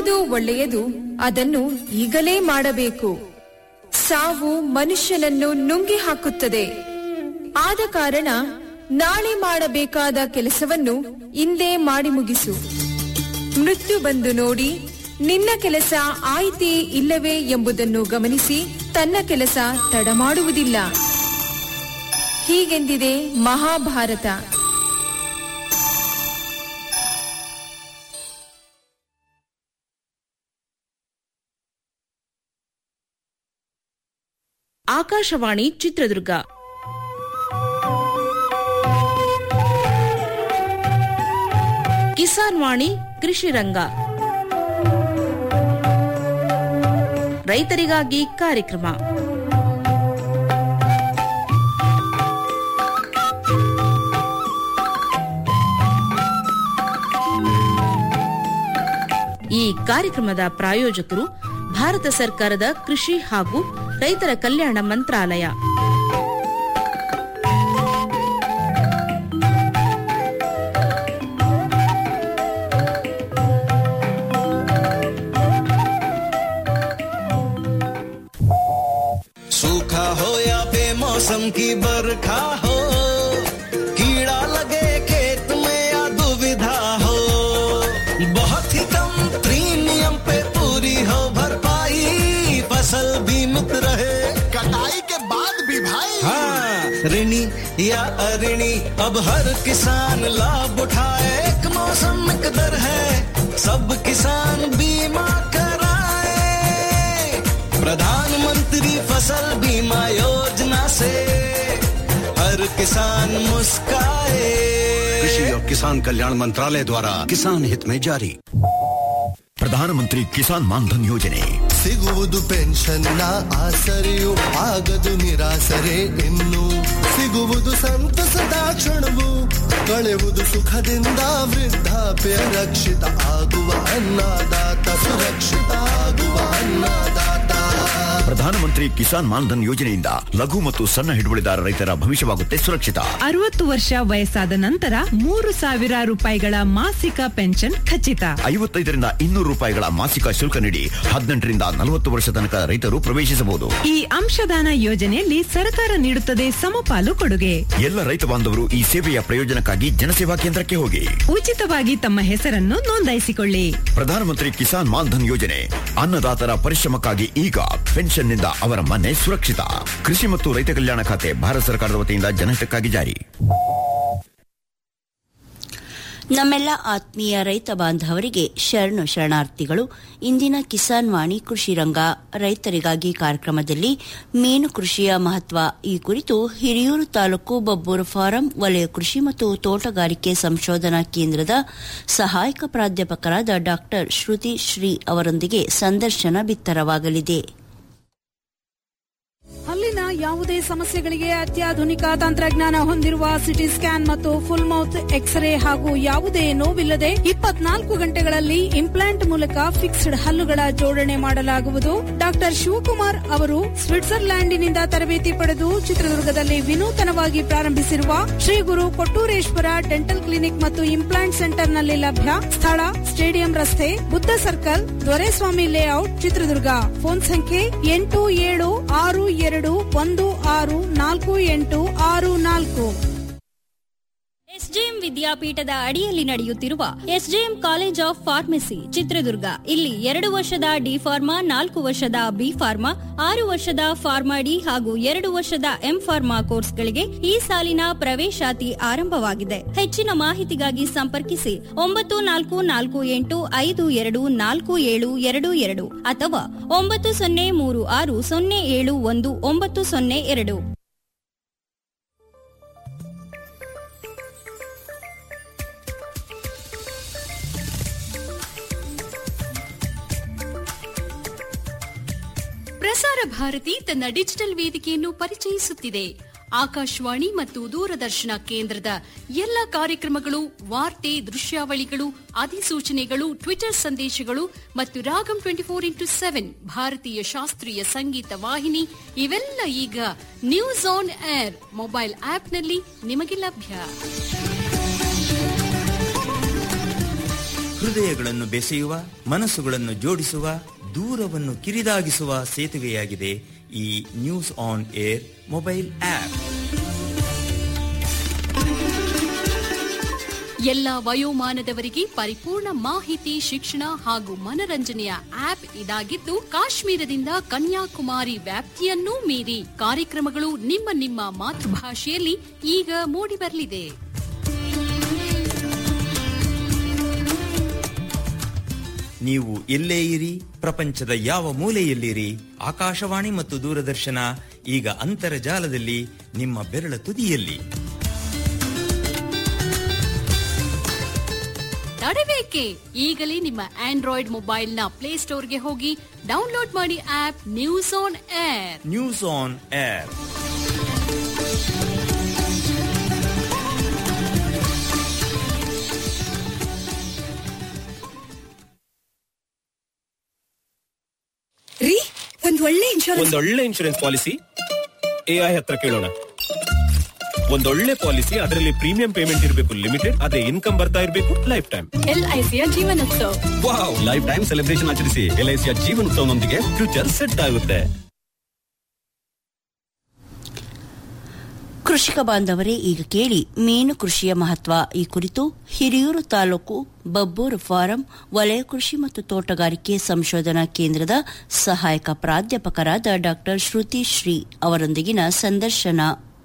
ಯಾವುದು ಒಳ್ಳೆಯದು ಅದನ್ನು ಈಗಲೇ ಮಾಡಬೇಕು ಸಾವು ಮನುಷ್ಯನನ್ನು ನುಂಗಿ ಹಾಕುತ್ತದೆ ಆದ ಕಾರಣ ನಾಳೆ ಮಾಡಬೇಕಾದ ಕೆಲಸವನ್ನು ಇಂದೇ ಮಾಡಿ ಮುಗಿಸು ಮೃತ್ಯು ಬಂದು ನೋಡಿ ನಿನ್ನ ಕೆಲಸ ಆಯಿತೇ ಇಲ್ಲವೇ ಎಂಬುದನ್ನು ಗಮನಿಸಿ ತನ್ನ ಕೆಲಸ ತಡ ಮಾಡುವುದಿಲ್ಲ ಹೀಗೆಂದಿದೆ ಮಹಾಭಾರತ ಆಕಾಶವಾಣಿ ಚಿತ್ರದುರ್ಗ ಕಿಸಾನ್ ವಾಣಿ ಕೃಷಿ ರಂಗ ರೈತರಿಗಾಗಿ ಕಾರ್ಯಕ್ರಮ ಈ ಕಾರ್ಯಕ್ರಮದ ಪ್ರಾಯೋಜಕರು ಭಾರತ ಸರ್ಕಾರದ ಕೃಷಿ ಹಾಗೂ ರೈತರ ಕಲ್ಯಾಣ ಮಂತ್ರಾಲಯ सूखा हो या बेमौसम की बरखा हो कीड़ा लगे खेत में या दुविधा हो बहुत ही कम प्रीमियम पे पूरी हो भरपाई फसल बीमित रहे कटाई के बाद भी भाई हाँ ऋणी या अऋणी अब हर किसान लाभ उठाए एक मौसम एक दर है सब किसान बीमा कराए प्रधानमंत्री फसल बीमा योजना से हर किसान मुस्काए कृषि और किसान कल्याण मंत्रालय द्वारा किसान हित में जारी ಪ್ರಧಾನಮಂತ್ರಿ ಕಿಸಾನ್ ಮಾನ್ಧನ್ ಯೋಜನೆ ಸಿಗುವುದು ಪೆನ್ಷನ್ನ ಆಸರೆಯು ಆಗದು ನಿರಾಸರೆ ಇನ್ನು ಸಿಗುವುದು ಸಂತಸದ ಕ್ಷಣವು ಕಳೆಯುವುದು ಸುಖದಿಂದ ವೃದ್ಧಾಪ್ಯ ರಕ್ಷಿತ ಆಗುವ ಅನ್ನದಾತ ಸುರಕ್ಷಿತ ಆಗುವ ಅನ್ನದಾತ ಪ್ರಧಾನಮಂತ್ರಿ ಕಿಸಾನ್ ಮಾನ್ಧನ್ ಯೋಜನೆಯಿಂದ ಲಘು ಮತ್ತು ಸಣ್ಣ ಹಿಡುವಳಿದಾರ ರೈತರ ಭವಿಷ್ಯವಾಗುತ್ತೆ ಸುರಕ್ಷಿತ ಅರವತ್ತು ವರ್ಷ ವಯಸ್ಸಾದ ನಂತರ ಮೂರು ಸಾವಿರ ರೂಪಾಯಿಗಳ ಮಾಸಿಕ ಪೆನ್ಷನ್ ಖಚಿತ ಐವತ್ತೈದರಿಂದ ಇನ್ನೂರು ರೂಪಾಯಿಗಳ ಮಾಸಿಕ ಶುಲ್ಕ ನೀಡಿ ಹದಿನೆಂಟರಿಂದ ನಲವತ್ತು ವರ್ಷ ತನಕ ರೈತರು ಪ್ರವೇಶಿಸಬಹುದು ಈ ಅಂಶದಾನ ಯೋಜನೆಯಲ್ಲಿ ಸರ್ಕಾರ ನೀಡುತ್ತದೆ ಸಮಪಾಲು ಕೊಡುಗೆ ಎಲ್ಲ ರೈತ ಬಾಂಧವರು ಈ ಸೇವೆಯ ಪ್ರಯೋಜನಕ್ಕಾಗಿ ಜನಸೇವಾ ಕೇಂದ್ರಕ್ಕೆ ಹೋಗಿ ಉಚಿತವಾಗಿ ತಮ್ಮ ಹೆಸರನ್ನು ನೋಂದಾಯಿಸಿಕೊಳ್ಳಿ ಪ್ರಧಾನಮಂತ್ರಿ ಕಿಸಾನ್ ಮಾನ್ಧನ್ ಯೋಜನೆ ಅನ್ನದಾತರ ಪರಿಶ್ರಮಕ್ಕಾಗಿ ಈಗ ಪೆನ್ಷನ್ನಿಂದ ಅವರ ಮನೆ ಸುರಕ್ಷಿತ ಕೃಷಿ ಮತ್ತು ರೈತ ಕಲ್ಯಾಣ ಖಾತೆ ಭಾರತ ಸರ್ಕಾರದ ವತಿಯಿಂದ ಜನಹಿತಕ್ಕಾಗಿ ಜಾರಿ ನಮ್ಮೆಲ್ಲ ಆತ್ಮೀಯ ರೈತ ಬಾಂಧವರಿಗೆ ಶರಣು ಶರಣಾರ್ಥಿಗಳು ಇಂದಿನ ಕಿಸಾನ್ ವಾಣಿ ಕೃಷಿ ರಂಗ ರೈತರಿಗಾಗಿ ಕಾರ್ಯಕ್ರಮದಲ್ಲಿ ಮೀನು ಕೃಷಿಯ ಮಹತ್ವ ಈ ಕುರಿತು ಹಿರಿಯೂರು ತಾಲೂಕು ಬಬ್ಬೂರು ಫಾರಂ ವಲಯ ಕೃಷಿ ಮತ್ತು ತೋಟಗಾರಿಕೆ ಸಂಶೋಧನಾ ಕೇಂದ್ರದ ಸಹಾಯಕ ಪ್ರಾಧ್ಯಾಪಕರಾದ ಡಾ ಶ್ರುತಿ ಶ್ರೀ ಅವರೊಂದಿಗೆ ಸಂದರ್ಶನ ಬಿತ್ತರವಾಗಲಿದೆ ಹಲ್ಲಿನ ಯಾವುದೇ ಸಮಸ್ಯೆಗಳಿಗೆ ಅತ್ಯಾಧುನಿಕ ತಂತ್ರಜ್ಞಾನ ಹೊಂದಿರುವ ಸಿಟಿ ಸ್ಕ್ಯಾನ್ ಮತ್ತು ಫುಲ್ ಮೌತ್ ಎಕ್ಸ್ರೇ ಹಾಗೂ ಯಾವುದೇ ನೋವಿಲ್ಲದೆ ಇಪ್ಪತ್ನಾಲ್ಕು ಗಂಟೆಗಳಲ್ಲಿ ಇಂಪ್ಲಾಂಟ್ ಮೂಲಕ ಫಿಕ್ಸ್ಡ್ ಹಲ್ಲುಗಳ ಜೋಡಣೆ ಮಾಡಲಾಗುವುದು ಡಾಕ್ಟರ್ ಶಿವಕುಮಾರ್ ಅವರು ಸ್ವಿಟ್ಜರ್ಲ್ಯಾಂಡಿನಿಂದ ತರಬೇತಿ ಪಡೆದು ಚಿತ್ರದುರ್ಗದಲ್ಲಿ ವಿನೂತನವಾಗಿ ಪ್ರಾರಂಭಿಸಿರುವ ಶ್ರೀ ಗುರು ಕೊಟ್ಟೂರೇಶ್ವರ ಡೆಂಟಲ್ ಕ್ಲಿನಿಕ್ ಮತ್ತು ಇಂಪ್ಲಾಂಟ್ ಸೆಂಟರ್ನಲ್ಲಿ ಲಭ್ಯ ಸ್ಥಳ ಸ್ಟೇಡಿಯಂ ರಸ್ತೆ Buddha circle Doreswamy layout Chitradurga phone ಸಂಖ್ಯೆ ಎಂಟು ಏಳು ಆರು ಎರಡು ಒಂದು ಆರು ನಾಲ್ಕು ಎಂಟು ಆರು ನಾಲ್ಕು ಎಸ್ಜೆಎಂ ವಿದ್ಯಾಪೀಠದ ಅಡಿಯಲ್ಲಿ ನಡೆಯುತ್ತಿರುವ SJM college of pharmacy Chitradurga ಇಲ್ಲಿ ಎರಡು ವರ್ಷದ ಡಿ ಫಾರ್ಮಾ ನಾಲ್ಕು ವರ್ಷದ ಬಿ ಫಾರ್ಮಾ ಆರು ವರ್ಷದ ಫಾರ್ಮಾ ಡಿ ಹಾಗೂ ಎರಡು ವರ್ಷದ ಎಂ ಫಾರ್ಮಾ ಕೋರ್ಸ್ಗಳಿಗೆ ಈ ಸಾಲಿನ ಪ್ರವೇಶಾತಿ ಆರಂಭವಾಗಿದೆ ಹೆಚ್ಚಿನ ಮಾಹಿತಿಗಾಗಿ ಸಂಪರ್ಕಿಸಿ ಒಂಬತ್ತು ನಾಲ್ಕು ನಾಲ್ಕು ಎಂಟು ಐದು ಎರಡು ನಾಲ್ಕು ಏಳು ಎರಡು ಎರಡು ಅಥವಾ ಒಂಬತ್ತು ಸೊನ್ನೆ ಮೂರು ಆರು ಸೊನ್ನೆ ಏಳು ಒಂದು ಒಂಬತ್ತು ಸೊನ್ನೆ ಎರಡು ಪ್ರಸಾರ ಭಾರತಿ ತನ್ನ ಡಿಜಿಟಲ್ ವೇದಿಕೆಯನ್ನು ಪರಿಚಯಿಸುತ್ತಿದೆ ಆಕಾಶವಾಣಿ ಮತ್ತು ದೂರದರ್ಶನ ಕೇಂದ್ರದ ಎಲ್ಲ ಕಾರ್ಯಕ್ರಮಗಳು ವಾರ್ತೆ ದೃಶ್ಯಾವಳಿಗಳು ಅಧಿಸೂಚನೆಗಳು ಟ್ವಿಟರ್ ಸಂದೇಶಗಳು ಮತ್ತು Ragam twenty four into seven ಭಾರತೀಯ ಶಾಸ್ತ್ರೀಯ ಸಂಗೀತ ವಾಹಿನಿ ಇವೆಲ್ಲ ಈಗ ನ್ಯೂಸ್ ಆನ್ ಏರ್ ಮೊಬೈಲ್ ಆಪ್ನಲ್ಲಿ ನಿಮಗೆ ಲಭ್ಯ ಹೃದಯಗಳನ್ನು ಬೆಸೆಯುವ ಮನಸ್ಸುಗಳನ್ನು ಜೋಡಿಸುವ ದೂರವನ್ನು ಕಿರಿದಾಗಿಸುವ ಸೇತುವೆಯಾಗಿದೆ ಈ news on air mobile app ಎಲ್ಲ ವಯೋಮಾನದವರಿಗೆ ಪರಿಪೂರ್ಣ ಮಾಹಿತಿ ಶಿಕ್ಷಣ ಹಾಗೂ ಮನರಂಜನೆಯ ಆಪ್ ಇದಾಗಿದ್ದು ಕಾಶ್ಮೀರದಿಂದ ಕನ್ಯಾಕುಮಾರಿ ವ್ಯಾಪ್ತಿಯನ್ನೂ ಮೀರಿ ಕಾರ್ಯಕ್ರಮಗಳು ನಿಮ್ಮ ನಿಮ್ಮ ಮಾತೃಭಾಷೆಯಲ್ಲಿ ಈಗ ಮೂಡಿಬರಲಿದೆ ನೀವು ಎಲ್ಲೇ ಇರಿ ಪ್ರಪಂಚದ ಯಾವ ಮೂಲೆಯಲ್ಲಿರಿ ಆಕಾಶವಾಣಿ ಮತ್ತು ದೂರದರ್ಶನ ಈಗ ಅಂತರ್ಜಾಲದಲ್ಲಿ ನಿಮ್ಮ ಬೆರಳ ತುದಿಯಲ್ಲಿ ತಡಬೇಕೆ ಈಗಲೇ ನಿಮ್ಮ ಆಂಡ್ರಾಯ್ಡ್ ಮೊಬೈಲ್ನ ಪ್ಲೇಸ್ಟೋರ್ಗೆ ಹೋಗಿ ಡೌನ್ಲೋಡ್ ಮಾಡಿ app news on air news on air ರೀ ಒಂದ್ ಒಳ್ಳೆ ಇನ್ಶೂರೆನ್ಸ್ ಒಂದೊಳ್ಳೆ ಇನ್ಶೂರೆನ್ಸ್ ಪಾಲಿಸಿ ಎಐ ಹತ್ರ ಕೇಳೋಣ ಒಂದೊಳ್ಳೆ ಪಾಲಿಸಿ ಅದರಲ್ಲಿ ಪ್ರೀಮಿಯಂ ಪೇಮೆಂಟ್ ಇರಬೇಕು ಲಿಮಿಟೆಡ್ ಅದೇ ಇನ್ಕಮ್ ಬರ್ತಾ ಇರಬೇಕು ಲೈಫ್ ಟೈಮ್ ಎಲ್ಐಸಿಯ Jeevan Utsav wow life time celebration ಆಚರಿಸಿ ಎಲ್ಐಸಿಯ ಜೀವನೋತ್ಸವನೊಂದಿಗೆ ಫ್ಯೂಚರ್ ಸೆಟ್ ಆಗುತ್ತೆ ಕೃಷಿಕ ಬಾಂಧವರೇ ಈಗ ಕೇಳಿ ಮೀನು ಕೃಷಿಯ ಮಹತ್ವ ಈ ಕುರಿತು ಹಿರಿಯೂರು ತಾಲೂಕು ಬಬ್ಬೂರು ಫಾರಂ ವಲಯ ಕೃಷಿ ಮತ್ತು ತೋಟಗಾರಿಕೆ ಸಂಶೋಧನಾ ಕೇಂದ್ರದ ಸಹಾಯಕ ಪ್ರಾಧ್ಯಾಪಕರಾದ ಡಾ ಶ್ರುತಿ ಶ್ರೀ ಅವರೊಂದಿಗಿನ ಸಂದರ್ಶನ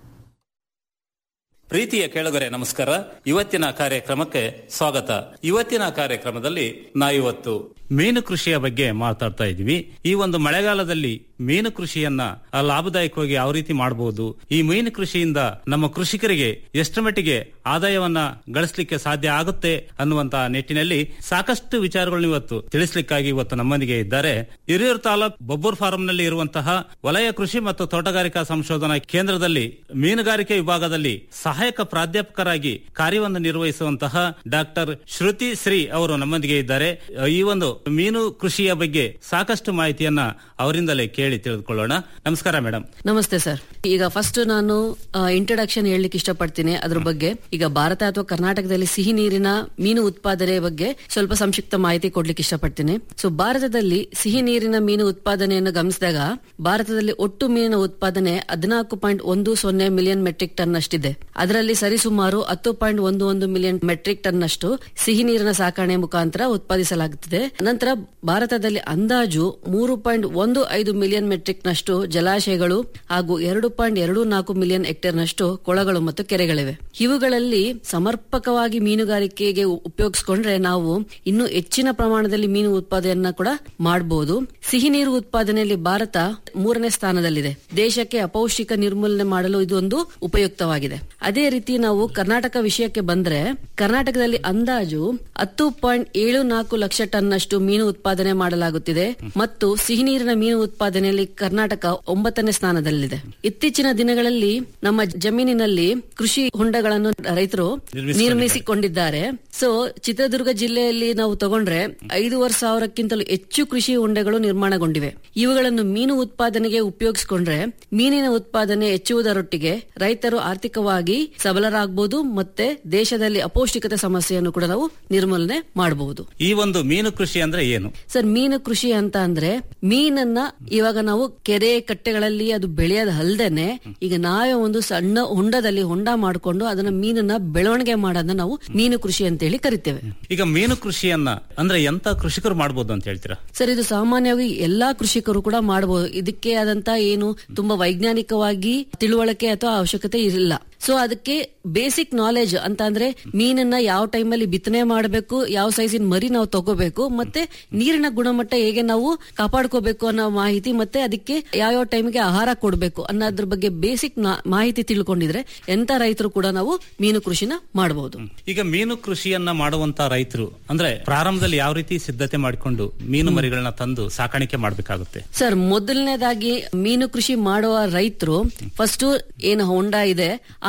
ಪ್ರೀತಿಯ ಕೇಳುಗರೆ ನಮಸ್ಕಾರ ಇವತ್ತಿನ ಕಾರ್ಯಕ್ರಮಕ್ಕೆ ಸ್ವಾಗತ ಇವತ್ತಿನ ಕಾರ್ಯಕ್ರಮದಲ್ಲಿ ನಾವಿವತ್ತು ಮೀನು ಕೃಷಿಯ ಬಗ್ಗೆ ಮಾತಾಡ್ತಾ ಇದ್ವಿ ಈ ಒಂದು ಮಳೆಗಾಲದಲ್ಲಿ ಮೀನು ಕೃಷಿಯನ್ನ ಆ, ಲಾಭದಾಯಕವಾಗಿ ಯಾವ ರೀತಿ ಮಾಡಬಹುದು ಈ ಮೀನು ಕೃಷಿಯಿಂದ ನಮ್ಮ ಕೃಷಿಕರಿಗೆ ಎಷ್ಟು ಮಟ್ಟಿಗೆ ಆದಾಯವನ್ನ ಗಳಿಸಲಿಕ್ಕೆ ಸಾಧ್ಯ ಆಗುತ್ತೆ ಅನ್ನುವಂತಹ ನಿಟ್ಟಿನಲ್ಲಿ ಸಾಕಷ್ಟು ವಿಚಾರಗಳನ್ನು ಇವತ್ತು ತಿಳಿಸ್ಲಿಕ್ಕಾಗಿ ಇವತ್ತು ನಮ್ಮೊಂದಿಗೆ ಇದ್ದಾರೆ ಹಿರಿಯೂರು ತಾಲೂಕ್ ಬೊಬ್ಬೂರ್ ಫಾರಂನಲ್ಲಿ ಇರುವಂತಹ ವಲಯ ಕೃಷಿ ಮತ್ತು ತೋಟಗಾರಿಕಾ ಸಂಶೋಧನಾ ಕೇಂದ್ರದಲ್ಲಿ ಮೀನುಗಾರಿಕೆ ವಿಭಾಗದಲ್ಲಿ ಸಹಾಯಕ ಪ್ರಾಧ್ಯಾಪಕರಾಗಿ ಕಾರ್ಯವನ್ನು ನಿರ್ವಹಿಸುವಂತಹ ಡಾಕ್ಟರ್ ಶ್ರುತಿ ಶ್ರೀ ಅವರು ನಮ್ಮೊಂದಿಗೆ ಇದ್ದಾರೆ ಈ ಒಂದು ಮೀನು ಕೃಷಿಯ ಬಗ್ಗೆ ಸಾಕಷ್ಟು ಮಾಹಿತಿಯನ್ನ ಅವರಿಂದಲೇ ಕೇಳಿ ತಿಳಿದುಕೊಳ್ಳೋಣ ನಮಸ್ಕಾರ ಮೇಡಮ್ ನಮಸ್ತೆ ಸರ್ ಈಗ ಫಸ್ಟ್ ನಾನು ಇಂಟ್ರಡಕ್ಷನ್ ಹೇಳಲಿಕ್ಕೆ ಇಷ್ಟಪಡ್ತೀನಿ ಅದ್ರ ಬಗ್ಗೆ ಈಗ ಭಾರತ ಅಥವಾ ಕರ್ನಾಟಕದಲ್ಲಿ ಸಿಹಿ ನೀರಿನ ಮೀನು ಉತ್ಪಾದನೆ ಬಗ್ಗೆ ಸ್ವಲ್ಪ ಸಂಕ್ಷಿಪ್ತ ಮಾಹಿತಿ ಕೊಡ್ಲಿಕ್ಕೆ ಇಷ್ಟಪಡ್ತೀನಿ ಸೊ ಭಾರತದಲ್ಲಿ ಸಿಹಿ ನೀರಿನ ಮೀನು ಉತ್ಪಾದನೆಯನ್ನು ಗಮನಿಸಿದಾಗ ಭಾರತದಲ್ಲಿ ಒಟ್ಟು ಮೀನಿನ ಉತ್ಪಾದನೆ ಹದಿನಾಲ್ಕು ಪಾಯಿಂಟ್ ಒಂದು ಸೊನ್ನೆ ಮಿಲಿಯನ್ ಮೆಟ್ರಿಕ್ ಟನ್ ಅಷ್ಟಿದೆ ಅದರಲ್ಲಿ ಸರಿಸುಮಾರು ಹತ್ತು ಪಾಯಿಂಟ್ ಒಂದು ಒಂದು ಮಿಲಿಯನ್ ಮೆಟ್ರಿಕ್ ಟನ್ ಅಷ್ಟು ಸಿಹಿ ನೀರಿನ ಸಾಕಣೆ ಮುಖಾಂತರ ಉತ್ಪಾದಿಸಲಾಗುತ್ತದೆ ನಂತರ ಭಾರತದಲ್ಲಿ ಅಂದಾಜು ಮೂರು ಪಾಯಿಂಟ್ ಒಂದು ಐದು ಮಿಲಿಯನ್ ಮೆಟ್ರಿಕ್ ನಷ್ಟು ಜಲಾಶಯಗಳು ಹಾಗೂ ಎರಡು ಪಾಯಿಂಟ್ ಎರಡು ನಾಲ್ಕು ಮಿಲಿಯನ್ ಹೆಕ್ಟೇರ್ ನಷ್ಟು ಕೊಳಗಳು ಮತ್ತು ಕೆರೆಗಳಿವೆ ಇವುಗಳಲ್ಲಿ ಸಮರ್ಪಕವಾಗಿ ಮೀನುಗಾರಿಕೆಗೆ ಉ- ಉಪಯೋಗಿಸ್ಕೊಂಡ್ರೆ ನಾವು ಇನ್ನೂ ಹೆಚ್ಚಿನ ಪ್ರಮಾಣದಲ್ಲಿ ಮೀನು ಉತ್ಪಾದನೆಯನ್ನ ಕೂಡ ಮಾಡಬಹುದು ಸಿಹಿ ನೀರು ಉತ್ಪಾದನೆಯಲ್ಲಿ ಭಾರತ ಮೂರನೇ ಸ್ಥಾನದಲ್ಲಿದೆ ದೇಶಕ್ಕೆ ಅಪೌಷ್ಟಿಕ ನಿರ್ಮೂಲನೆ ಮಾಡಲು ಇದು ಒಂದು ಉಪಯುಕ್ತವಾಗಿದೆ ಅದೇ ರೀತಿ ನಾವು ಕರ್ನಾಟಕ ವಿಷಯಕ್ಕೆ ಬಂದ್ರೆ ಕರ್ನಾಟಕದಲ್ಲಿ ಅಂದಾಜು ಹತ್ತು ಪಾಯಿಂಟ್ ಏಳು ನಾಲ್ಕು ಲಕ್ಷ ಟನ್ ಅಷ್ಟು ಮೀನು ಉತ್ಪಾದನೆ ಮಾಡಲಾಗುತ್ತಿದೆ ಮತ್ತು ಸಿಹಿ ನೀರಿನ ಮೀನು ಉತ್ಪಾದನೆಯಲ್ಲಿ ಕರ್ನಾಟಕ ಒಂಬತ್ತನೇ ಸ್ಥಾನದಲ್ಲಿದೆ ಇತ್ತೀಚಿನ ದಿನಗಳಲ್ಲಿ ನಮ್ಮ ಜಮೀನಿನಲ್ಲಿ ಕೃಷಿ ಹೊಂಡಗಳನ್ನು ರೈತರು ನಿರ್ಮಿಸಿಕೊಂಡಿದ್ದಾರೆ ಸೊ ಚಿತ್ರದುರ್ಗ ಜಿಲ್ಲೆಯಲ್ಲಿ ನಾವು ತಗೊಂಡ್ರೆ ಐದೂವರೆ ಸಾವಿರಕ್ಕಿಂತಲೂ ಹೆಚ್ಚು ಕೃಷಿ ಹೊಂಡಗಳು ನಿರ್ಮಾಣಗೊಂಡಿವೆ ಇವುಗಳನ್ನು ಮೀನು ಉತ್ಪಾದನೆಗೆ ಉಪಯೋಗಿಸಿಕೊಂಡ್ರೆ ಮೀನಿನ ಉತ್ಪಾದನೆ ಹೆಚ್ಚುವುದರೊಟ್ಟಿಗೆ ರೈತರು ಆರ್ಥಿಕವಾಗಿ ಸಬಲರಾಗಬಹುದು ಮತ್ತೆ ದೇಶದಲ್ಲಿ ಅಪೌಷ್ಟಿಕತೆ ಸಮಸ್ಯೆಯನ್ನು ಕೂಡ ನಾವು ನಿರ್ಮೂಲನೆ ಮಾಡಬಹುದು ಈ ಒಂದು ಮೀನು ಕೃಷಿ ಅಂದ್ರೆ ಏನು ಸರ್ ಮೀನು ಕೃಷಿ ಅಂತ ಅಂದ್ರೆ ಮೀನನ್ನ ಇವಾಗ ನಾವು ಕೆರೆ ಕಟ್ಟೆಗಳಲ್ಲಿ ಅದು ಬೆಳೆಯೋದು ಅಲ್ದೇನೆ ಈಗ ನಾವೇ ಒಂದು ಸಣ್ಣ ಹೊಂಡದಲ್ಲಿ ಹೊಂಡ ಮಾಡಿಕೊಂಡು ಅದನ್ನ ಮೀನನ್ನ ಬೆಳವಣಿಗೆ ಮಾಡೋದನ್ನ ನಾವು ಮೀನು ಕೃಷಿ ಅಂತ ಹೇಳಿ ಕರಿತೇವೆ ಈಗ ಮೀನು ಕೃಷಿಯನ್ನ ಅಂದ್ರೆ ಎಂತ ಕೃಷಿಕರು ಮಾಡಬಹುದು ಅಂತ ಹೇಳ್ತೀರಾ ಸರ್ ಇದು ಸಾಮಾನ್ಯವಾಗಿ ಎಲ್ಲಾ ಕೃಷಿಕರು ಕೂಡ ಮಾಡಬಹುದು ಇದಕ್ಕೆ ಆದಂತ ಏನು ತುಂಬಾ ವೈಜ್ಞಾನಿಕವಾಗಿ ತಿಳುವಳಿಕೆ ಅಥವಾ ಅವಶ್ಯಕತೆ ಇರಲಿಲ್ಲ ಸೊ ಅದಕ್ಕೆ ಬೇಸಿಕ್ ನಾಲೆಜ್ ಅಂತ ಅಂದ್ರೆ ಮೀನನ್ನ ಯಾವ ಟೈಮಲ್ಲಿ ಬಿತ್ತನೆ ಮಾಡಬೇಕು ಯಾವ ಸೈಜಿನ ಮರಿ ನಾವು ತಗೋಬೇಕು ಮತ್ತೆ ನೀರಿನ ಗುಣಮಟ್ಟ ಹೇಗೆ ನಾವು ಕಾಪಾಡ್ಕೋಬೇಕು ಅನ್ನೋ ಮಾಹಿತಿ ಮತ್ತೆ ಅದಕ್ಕೆ ಯಾವ ಟೈಮ್ಗೆ ಆಹಾರ ಕೊಡಬೇಕು ಅನ್ನೋದ್ರ ಬಗ್ಗೆ ಬೇಸಿಕ್ ಮಾಹಿತಿ ತಿಳ್ಕೊಂಡಿದ್ರೆ ಎಂತ ರೈತರು ಕೂಡ ನಾವು ಮೀನು ಕೃಷಿನ ಮಾಡಬಹುದು ಈಗ ಮೀನು ಕೃಷಿಯನ್ನ ಮಾಡುವಂತ ರೈತರು ಅಂದ್ರೆ ಪ್ರಾರಂಭದಲ್ಲಿ ಯಾವ ರೀತಿ ಸಿದ್ಧತೆ ಮಾಡಿಕೊಂಡು ಮೀನು ಮರಿಗಳನ್ನ ತಂದು ಸಾಕಾಣಿಕೆ ಮಾಡಬೇಕಾಗುತ್ತೆ ಸರ್ ಮೊದಲನೇದಾಗಿ ಮೀನು ಕೃಷಿ ಮಾಡುವ ರೈತರು ಫಸ್ಟ್ ಏನು ಹೊಂಡ ಇದೆ ಆ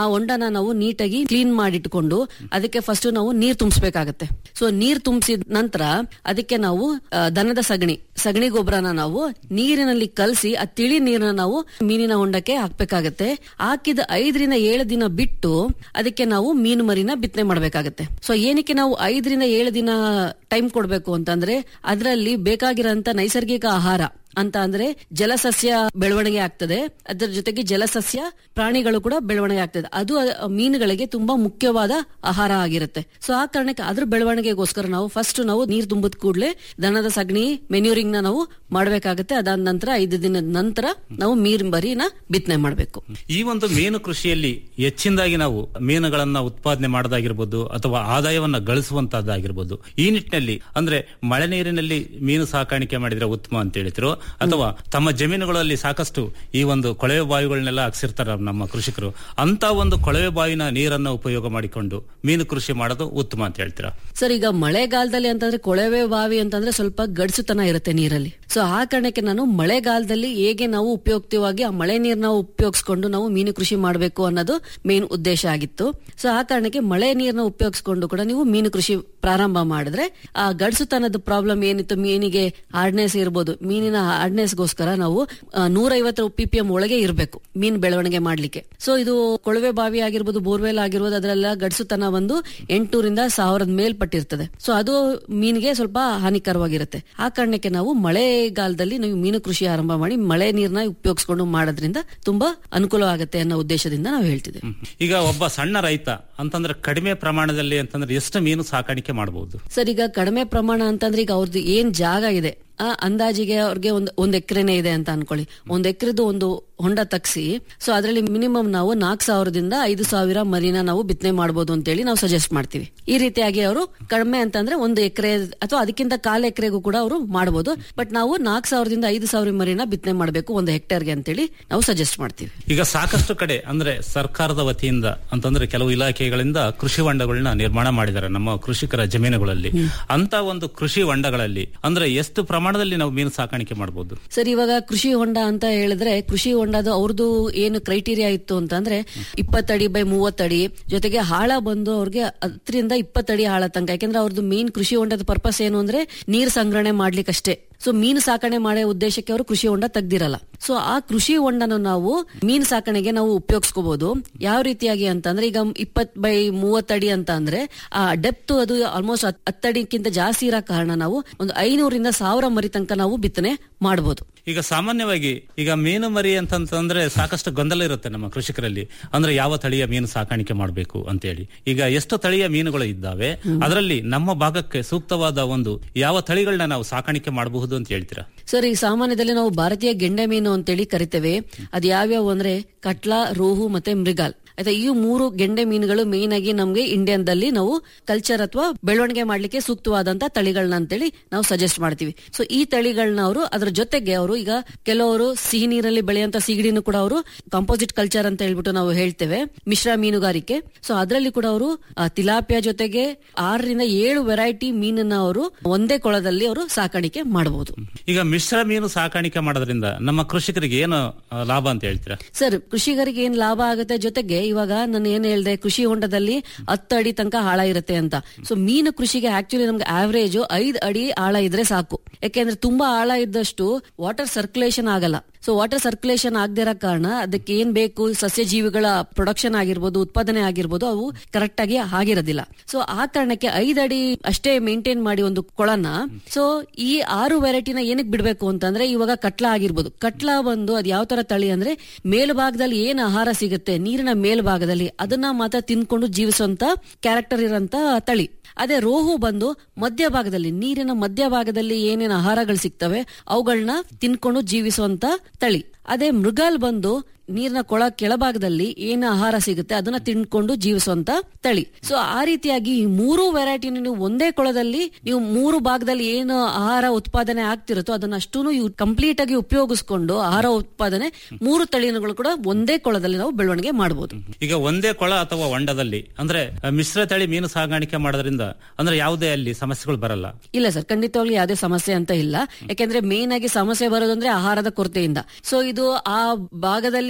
ಹೊಂಡನ ನಾವು ನೀಟಾಗಿ ಕ್ಲೀನ್ ಮಾಡಿಟ್ಕೊಂಡು ಅದಕ್ಕೆ ಫಸ್ಟ್ ನಾವು ನೀರ್ ತುಂಬಿಸ್ಬೇಕಾಗತ್ತೆ ಸೊ ನೀರ್ ತುಂಬಿಸಿದ ನಂತರ ಅದಕ್ಕೆ ನಾವು ಆ, ದನದ ಸಗಣಿ ಸಗಣಿ ಗೊಬ್ಬರನ ನಾವು ನೀರಿನಲ್ಲಿ ಕಲಸಿ ಆ ತಿಳಿ ನೀರನ್ನ ನಾವು ಮೀನಿನ ಹೊಂಡಕ್ಕೆ ಹಾಕ್ಬೇಕಾಗತ್ತೆ ಹಾಕಿದ ಐದರಿಂದ ಏಳು ದಿನ ಬಿಟ್ಟು ಅದಕ್ಕೆ ನಾವು ಮೀನು ಮರಿನ ಬಿತ್ತನೆ ಮಾಡ್ಬೇಕಾಗತ್ತೆ ಸೊ ಏನಕ್ಕೆ ನಾವು ಐದರಿಂದ ಏಳು ದಿನ ಟೈಮ್ ಕೊಡ್ಬೇಕು ಅಂತಂದ್ರೆ ಅದರಲ್ಲಿ ಬೇಕಾಗಿರೋಂತ ನೈಸರ್ಗಿಕ ಆಹಾರ ಅಂತ ಅಂದ್ರೆ ಜಲಸಸ್ಯ ಬೆಳವಣಿಗೆ ಆಗ್ತದೆ ಅದರ ಜೊತೆಗೆ ಜಲಸಸ್ಯ ಪ್ರಾಣಿಗಳು ಕೂಡ ಬೆಳವಣಿಗೆ ಆಗ್ತದೆ ಅದು ಆ ಮೀನುಗಳಿಗೆ ತುಂಬಾ ಮುಖ್ಯವಾದ ಆಹಾರ ಆಗಿರುತ್ತೆ ಸೊ ಆ ಕಾರಣಕ್ಕೆ ಅದ್ರ ಬೆಳವಣಿಗೆಗೋಸ್ಕರ ನಾವು ಫಸ್ಟ್ ನಾವು ನೀರ್ ತುಂಬಿದ ಕೂಡಲೇ ದನದ ಸಗಣಿ ಮೆನ್ಯೂರಿಂಗ್ ನ ನಾವು ಮಾಡ್ಬೇಕಾಗತ್ತೆ ಅದಾದ ನಂತರ ಐದು ದಿನದ ನಂತರ ನಾವು ಮೀರ್ ಬರಿನ ಬಿತ್ತನೆ ಮಾಡ್ಬೇಕು ಈ ಒಂದು ಮೀನು ಕೃಷಿಯಲ್ಲಿ ಹೆಚ್ಚಿನದಾಗಿ ನಾವು ಮೀನುಗಳನ್ನ ಉತ್ಪಾದನೆ ಮಾಡೋದಾಗಿರ್ಬೋದು ಅಥವಾ ಆದಾಯವನ್ನ ಗಳಿಸುವಂತದ್ದಾಗಿರ್ಬೋದು ಈ ನಿಟ್ಟಿನಲ್ಲಿ ಅಂದ್ರೆ ಮಳೆ ನೀರಿನಲ್ಲಿ ಮೀನು ಸಾಕಾಣಿಕೆ ಮಾಡಿದ್ರೆ ಉತ್ತಮ ಅಂತ ಹೇಳ್ತಿರೋ ಅಥವಾ ತಮ್ಮ ಜಮೀನುಗಳಲ್ಲಿ ಸಾಕಷ್ಟು ಈ ಒಂದು ಕೊಳವೆ ಬಾವಿಗಳನ್ನೆಲ್ಲ ಹಾಕ್ಸಿರ್ತಾರ ನಮ್ಮ ಕೃಷಿಕರು ಅಂತ ಒಂದು ಕೊಳವೆ ಬಾವಿನ ನೀರನ್ನ ಉಪಯೋಗ ಮಾಡಿಕೊಂಡು ಮೀನು ಕೃಷಿ ಮಾಡೋದು ಉತ್ತಮ ಅಂತ ಹೇಳ್ತೀರಾ ಸರ್ ಈಗ ಮಳೆಗಾಲದಲ್ಲಿ ಅಂತಂದ್ರೆ ಕೊಳವೆ ಬಾವಿ ಅಂತಂದ್ರೆ ಸ್ವಲ್ಪ ಗಡ್ಸುತನ ಇರುತ್ತೆ ನೀರಲ್ಲಿ ಸೊ ಆ ಕಾರಣಕ್ಕೆ ನಾನು ಮಳೆಗಾಲದಲ್ಲಿ ಹೇಗೆ ನಾವು ಉಪಯುಕ್ತವಾಗಿ ಆ ಮಳೆ ನೀರ್ನ ಉಪಯೋಗಿಸ್ಕೊಂಡು ನಾವು ಮೀನು ಕೃಷಿ ಮಾಡಬೇಕು ಅನ್ನೋದು ಮೇನ್ ಉದ್ದೇಶ ಆಗಿತ್ತು ಸೊ ಆ ಕಾರಣಕ್ಕೆ ಮಳೆ ನೀರ್ನ ಉಪಯೋಗಿಸ್ಕೊಂಡು ಕೂಡ ನೀವು ಮೀನು ಕೃಷಿ ಪ್ರಾರಂಭ ಮಾಡಿದ್ರೆ ಆ ಗಡ್ಸುತನದ ಪ್ರಾಬ್ಲಮ್ ಏನಿತ್ತು ಮೀನಿಗೆ ಹಾರ್ಡ್ನೆಸ್ ಇರ್ಬೋದು ಮೀನಿನ ಹಾರ್ಡ್ನೆಸ್ಗೋಸ್ಕರ ನಾವು ನೂರೈವತ್ತು ಪಿ ಪಿ ಎಂ ಒಳಗೆ ಇರಬೇಕು ಮೀನ್ ಬೆಳವಣಿಗೆ ಮಾಡ್ಲಿಕ್ಕೆ ಸೊ ಇದು ಕೊಳವೆ ಬಾವಿ ಆಗಿರ್ಬೋದು ಬೋರ್ವೆಲ್ ಆಗಿರ್ಬೋದು ಅದರೆಲ್ಲ ಗಡ್ಸುತನ ಒಂದು ಎಂಟುನೂರಿಂದ ಸಾವಿರದ ಮೇಲ್ಪಟ್ಟಿರ್ತದೆ ಸೊ ಅದು ಮೀನಿಗೆ ಸ್ವಲ್ಪ ಹಾನಿಕರವಾಗಿರುತ್ತೆ ಆ ಕಾರಣಕ್ಕೆ ನಾವು ಮಳೆಗಾಲದಲ್ಲಿ ನಾವು ಮೀನು ಕೃಷಿ ಆರಂಭ ಮಾಡಿ ಮಳೆ ನೀರ್ನ ಉಪಯೋಗಿಸ್ಕೊಂಡು ಮಾಡೋದ್ರಿಂದ ತುಂಬಾ ಅನುಕೂಲ ಆಗುತ್ತೆ ಅನ್ನೋ ಉದ್ದೇಶದಿಂದ ನಾವು ಹೇಳ್ತಿದ್ದೇವೆ ಈಗ ಒಬ್ಬ ಸಣ್ಣ ರೈತ ಅಂತಂದ್ರೆ ಕಡಿಮೆ ಪ್ರಮಾಣದಲ್ಲಿ ಅಂತಂದ್ರೆ ಎಷ್ಟು ಮೀನು ಸಾಕಾಣಿಕೆ ಮಾಡಬಹುದು ಸರ್ ಈಗ ಕಡಿಮೆ ಪ್ರಮಾಣ ಅಂತಂದ್ರೆ ಈಗ ಅವ್ರದ್ದು ಏನ್ ಜಾಗ ಇದೆ ಆ ಅಂದಾಜಿಗೆ ಅವ್ರಿಗೆ ಒಂದು ಒಂದ್ ಎಕರೆನೇ ಇದೆ ಅಂತ ಅನ್ಕೊಳ್ಳಿ ಒಂದ್ ಎಕರೆದು ಒಂದು ಹೊಂಡ ತಗ್ಸಿ ಸೊ ಅದರಲ್ಲಿ ಮಿನಿಮಮ್ ನಾವು ನಾಲ್ಕು ಸಾವಿರದಿಂದ ಐದು ಸಾವಿರ ಮರಿನ ನಾವು ಬಿತ್ತನೆ ಮಾಡಬಹುದು ಅಂತೇಳಿ ನಾವು ಸಜೆಸ್ಟ್ ಮಾಡ್ತೀವಿ ಈ ರೀತಿಯಾಗಿ ಅವರು ಕಡಿಮೆ ಅಂತಂದ್ರೆ ಒಂದು ಎಕರೆ ಅಥವಾ ಅದಕ್ಕಿಂತ ಕಾಲ ಎಕರೆಗೂ ಕೂಡ ಅವರು ಮಾಡಬಹುದು ಬಟ್ ನಾವು ನಾಲ್ಕು ಸಾವಿರದಿಂದ ಐದು ಸಾವಿರ ಮರಿನ ಬಿತ್ತನೆ ಮಾಡಬೇಕು ಒಂದು ಹೆಕ್ಟೇರ್ಗೆ ಅಂತೇಳಿ ನಾವು ಸಜೆಸ್ಟ್ ಮಾಡ್ತೀವಿ ಈಗ ಸಾಕಷ್ಟು ಕಡೆ ಅಂದ್ರೆ ಸರ್ಕಾರದ ವತಿಯಿಂದ ಅಂತಂದ್ರೆ ಕೆಲವು ಇಲಾಖೆಗಳಿಂದ ಕೃಷಿ ಹೊಂಡಗಳನ್ನ ನಿರ್ಮಾಣ ಮಾಡಿದ್ದಾರೆ ನಮ್ಮ ಕೃಷಿಕರ ಜಮೀನುಗಳಲ್ಲಿ ಅಂತ ಒಂದು ಕೃಷಿ ಹೊಂಡಗಳಲ್ಲಿ ಅಂದ್ರೆ ಎಷ್ಟು ಪ್ರಮಾಣದಲ್ಲಿ ನಾವು ಮೀನು ಸಾಕಾಣಿಕೆ ಮಾಡಬಹುದು ಸರ್ ಇವಾಗ ಕೃಷಿ ಹೊಂಡ ಅಂತ ಹೇಳಿದ್ರೆ ಕೃಷಿ ಹೊಂಡದ ಅವ್ರದ್ದು ಏನು ಕ್ರೈಟೀರಿಯಾ ಇತ್ತು ಅಂತಂದ್ರೆ ಇಪ್ಪತ್ತಡಿ ಬೈ ಮೂವತ್ತಡಿ ಜೊತೆಗೆ ಹಾಳ ಬಂದು ಅವ್ರಿಗೆ ಹತ್ತರಿಂದ ಇಪ್ಪತ್ತಡಿ ಹಾಳ ತನಕ ಯಾಕೆಂದ್ರೆ ಅವ್ರದ್ದು ಮೇನ್ ಕೃಷಿ ಹೊಂಡದ ಪರ್ಪಸ್ ಏನು ಅಂದ್ರೆ ನೀರ್ ಸಂಗ್ರಹಣೆ ಮಾಡ್ಲಿಕ್ಕಷ್ಟೇ ಸೊ ಮೀನು ಸಾಕಣೆ ಮಾಡೋ ಉದ್ದೇಶಕ್ಕೆ ಅವರು ಕೃಷಿ ಹೊಂಡ ತೆಗ್ದಿರಲ್ಲ ಸೊ ಆ ಕೃಷಿ ಹೊಂಡನ ನಾವು ಮೀನು ಸಾಕಣೆಗೆ ನಾವು ಉಪಯೋಗಿಸ್ಕೋಬಹುದು ಯಾವ ರೀತಿಯಾಗಿ ಅಂತಂದ್ರೆ ಈಗ ಇಪ್ಪತ್ ಬೈ ಮೂವತ್ತಡಿ ಅಂತ ಅಂದ್ರೆ ಆ ಡೆಪ್ತ್ ಅದು ಆಲ್ಮೋಸ್ಟ್ ಹತ್ತಡಿಕ್ಕಿಂತ ಜಾಸ್ತಿ ಇರೋ ಕಾರಣ ನಾವು ಒಂದು ಐನೂರಿಂದ ಸಾವಿರ ಮರಿ ತನಕ ನಾವು ಬಿತ್ತನೆ ಮಾಡಬಹುದು ಈಗ ಸಾಮಾನ್ಯವಾಗಿ ಈಗ ಮೀನು ಮರಿ ಅಂತಂತಂದ್ರೆ ಸಾಕಷ್ಟು ಗೊಂದಲ ಇರುತ್ತೆ ನಮ್ಮ ಕೃಷಿಕರಲ್ಲಿ ಅಂದ್ರೆ ಯಾವ ತಳಿಯ ಮೀನು ಸಾಕಾಣಿಕೆ ಮಾಡಬೇಕು ಅಂತ ಹೇಳಿ ಈಗ ಎಷ್ಟು ತಳಿಯ ಮೀನುಗಳು ಇದ್ದಾವೆ ಅದರಲ್ಲಿ ನಮ್ಮ ಭಾಗಕ್ಕೆ ಸೂಕ್ತವಾದ ಒಂದು ಯಾವ ತಳಿಗಳನ್ನ ನಾವು ಸಾಕಾಣಿಕೆ ಮಾಡಬಹುದು ಅಂತ ಹೇಳ್ತೀರಾ ಸರ್ ಈ ಸಾಮಾನ್ಯದಲ್ಲಿ ನಾವು ಭಾರತೀಯ ಗೆಂಡೆ ಮೀನು ಅಂತೇಳಿ ಕರಿತೇವೆ ಅದು ಯಾವ್ಯಾವ ಅಂದ್ರೆ ಕಟ್ಲಾ ರೋಹು ಮತ್ತೆ ಮೃಗಾಲ್ ಆಯ್ತಾ ಈ ಮೂರು ಗೆಂಡೆ ಮೀನುಗಳು ಮೇನ್ ಆಗಿ ನಮ್ಗೆ ಇಂಡಿಯನ್ದಲ್ಲಿ ನಾವು ಕಲ್ಚರ್ ಅಥವಾ ಬೆಳವಣಿಗೆ ಮಾಡ್ಲಿಕ್ಕೆ ಸೂಕ್ತವಾದಂತ ತಳಿಗಳನ್ನ ಅಂತೇಳಿ ನಾವು ಸಜೆಸ್ಟ್ ಮಾಡ್ತೀವಿ ಸೊ ಈ ತಳಿಗಳನ್ನ ಅವರು ಅದ್ರ ಜೊತೆಗೆ ಅವರು ಈಗ ಕೆಲವರು ಸಿಹಿ ನೀರಲ್ಲಿ ಬೆಳೆಯುವಂತ ಸಿಗಡಿನೂ ಕೂಡ ಅವರು ಕಾಂಪೋಸಿಟ್ ಕಲ್ಚರ್ ಅಂತ ಹೇಳ್ಬಿಟ್ಟು ನಾವು ಹೇಳ್ತೇವೆ ಮಿಶ್ರ ಮೀನುಗಾರಿಕೆ ಸೊ ಅದರಲ್ಲಿ ಕೂಡ ಅವರು ತಿಲಾಪಿಯ ಜೊತೆಗೆ ಆರರಿಂದ ಏಳು ವೆರೈಟಿ ಮೀನನ್ನ ಅವರು ಒಂದೇ ಕೊಳದಲ್ಲಿ ಅವರು ಸಾಕಾಣಿಕೆ ಮಾಡಬಹುದು ಈಗ ಮಿಶ್ರ ಮೀನು ಸಾಕಾಣಿಕೆ ಮಾಡೋದ್ರಿಂದ ನಮ್ಮ ಕೃಷಿಕರಿಗೆ ಏನು ಆ, ಲಾಭ ಅಂತ ಹೇಳ್ತೀರಾ ಸರ್ ಕೃಷಿಗರಿಗೆ ಏನ್ ಲಾಭ ಆಗುತ್ತೆ ಜೊತೆಗೆ ಇವಾಗ ನಾನು ಏನ್ ಹೇಳ್ದೆ ಕೃಷಿ ಹೊಂಡದಲ್ಲಿ ಹತ್ತು ಅಡಿ ತನಕ ಆಳ ಇರುತ್ತೆ ಅಂತ ಸೊ ಮೀನು ಕೃಷಿಗೆ ಆಕ್ಚುಲಿ ನಮ್ಗೆ ಆವರೇಜ್ ಐದ್ ಅಡಿ ಆಳ ಇದ್ರೆ ಸಾಕು ಯಾಕೆಂದ್ರೆ ತುಂಬಾ ಆಳ ಇದ್ದಷ್ಟು ವಾಟರ್ ಸರ್ಕ್ಯುಲೇಷನ್ ಆಗಲ್ಲ ಸೊ ವಾಟರ್ ಸರ್ಕ್ಯುಲೇಷನ್ ಆಗದೆ ಇರೋ ಕಾರಣ ಅದಕ್ಕೆ ಏನ್ ಬೇಕು ಸಸ್ಯ ಜೀವಿಗಳ ಪ್ರೊಡಕ್ಷನ್ ಆಗಿರ್ಬೋದು ಉತ್ಪಾದನೆ ಆಗಿರ್ಬೋದು ಅವು ಕರೆಕ್ಟ್ ಆಗಿ ಆಗಿರೋದಿಲ್ಲ ಸೊ ಆ ಕಾರಣಕ್ಕೆ ಐದ್ ಅಡಿ ಅಷ್ಟೇ ಮೇಂಟೈನ್ ಮಾಡಿ ಒಂದು ಕೊಳನ ಸೊ ಈ ಆರು ವೆರೈಟಿನ ಏನಕ್ಕೆ ಬಿಡ್ಬೇಕು ಅಂತಂದ್ರೆ ಇವಾಗ ಕಟ್ಲ ಆಗಿರ್ಬೋದು ಕಟ್ಲ ಬಂದು ಅದ್ ಯಾವ ತರ ತಳಿ ಅಂದ್ರೆ ಮೇಲ್ಭಾಗದಲ್ಲಿ ಏನ್ ಆಹಾರ ಸಿಗುತ್ತೆ ನೀರಿನ ಮೇಲ್ಭಾಗದಲ್ಲಿ ಅದನ್ನ ಮಾತ್ರ ತಿನ್ಕೊಂಡು ಜೀವಿಸುವಂತ ಕ್ಯಾರೆಕ್ಟರ್ ಇರೋಂತ ತಳಿ ಅದೇ ರೋಹು ಬಂದು ಮಧ್ಯಭಾಗದಲ್ಲಿ ನೀರಿನ ಮಧ್ಯಭಾಗದಲ್ಲಿ ಏನೇನು ಆಹಾರಗಳು ಸಿಗ್ತವೆ ಅವುಗಳನ್ನ ತಿನ್ಕೊಂಡು ಜೀವಿಸುವಂತ ತಳಿ ಅದೇ ಮೃಗಾಲ್ ಬಂದು ನೀರಿನ ಕೊಳ ಕೆಳಭಾಗದಲ್ಲಿ ಏನು ಆಹಾರ ಸಿಗುತ್ತೆ ಅದನ್ನ ತಿನ್ಕೊಂಡು ಜೀವಿಸುವಂತ ತಳಿ ಸೊ ಆ ರೀತಿಯಾಗಿ ಈ ಮೂರು ವೆರೈಟಿ ನೀವು ಒಂದೇ ಕೊಳದಲ್ಲಿ ನೀವು ಮೂರು ಭಾಗದಲ್ಲಿ ಏನು ಆಹಾರ ಉತ್ಪಾದನೆ ಆಗ್ತಿರುತ್ತೋ ಅದನ್ನ ಅಷ್ಟೂ ಕಂಪ್ಲೀಟ್ ಆಗಿ ಉಪಯೋಗಿಸ್ಕೊಂಡು ಆಹಾರ ಉತ್ಪಾದನೆ ಮೂರು ತಳಿಗಳು ಕೂಡ ಒಂದೇ ಕೊಳದಲ್ಲಿ ನಾವು ಬೆಳವಣಿಗೆ ಮಾಡಬಹುದು ಈಗ ಒಂದೇ ಕೊಳ ಅಥವಾ ಹೊಂಡದಲ್ಲಿ ಅಂದ್ರೆ ಆ, ಮಿಶ್ರ ತಳಿ ಮೀನು ಸಾಗಾಣಿಕೆ ಮಾಡೋದ್ರಿಂದ ಅಂದ್ರೆ ಯಾವುದೇ ಅಲ್ಲಿ ಸಮಸ್ಯೆಗಳು ಬರಲ್ಲ ಇಲ್ಲ ಸರ್ ಖಂಡಿತವಾಗ್ಲೂ ಯಾವುದೇ ಸಮಸ್ಯೆ ಅಂತ ಇಲ್ಲ ಯಾಕೆಂದ್ರೆ ಮೇನ್ ಆಗಿ ಸಮಸ್ಯೆ ಬರೋದಂದ್ರೆ ಆಹಾರದ ಕೊರತೆಯಿಂದ ಸೊ ಇದು ಆ ಭಾಗದಲ್ಲಿ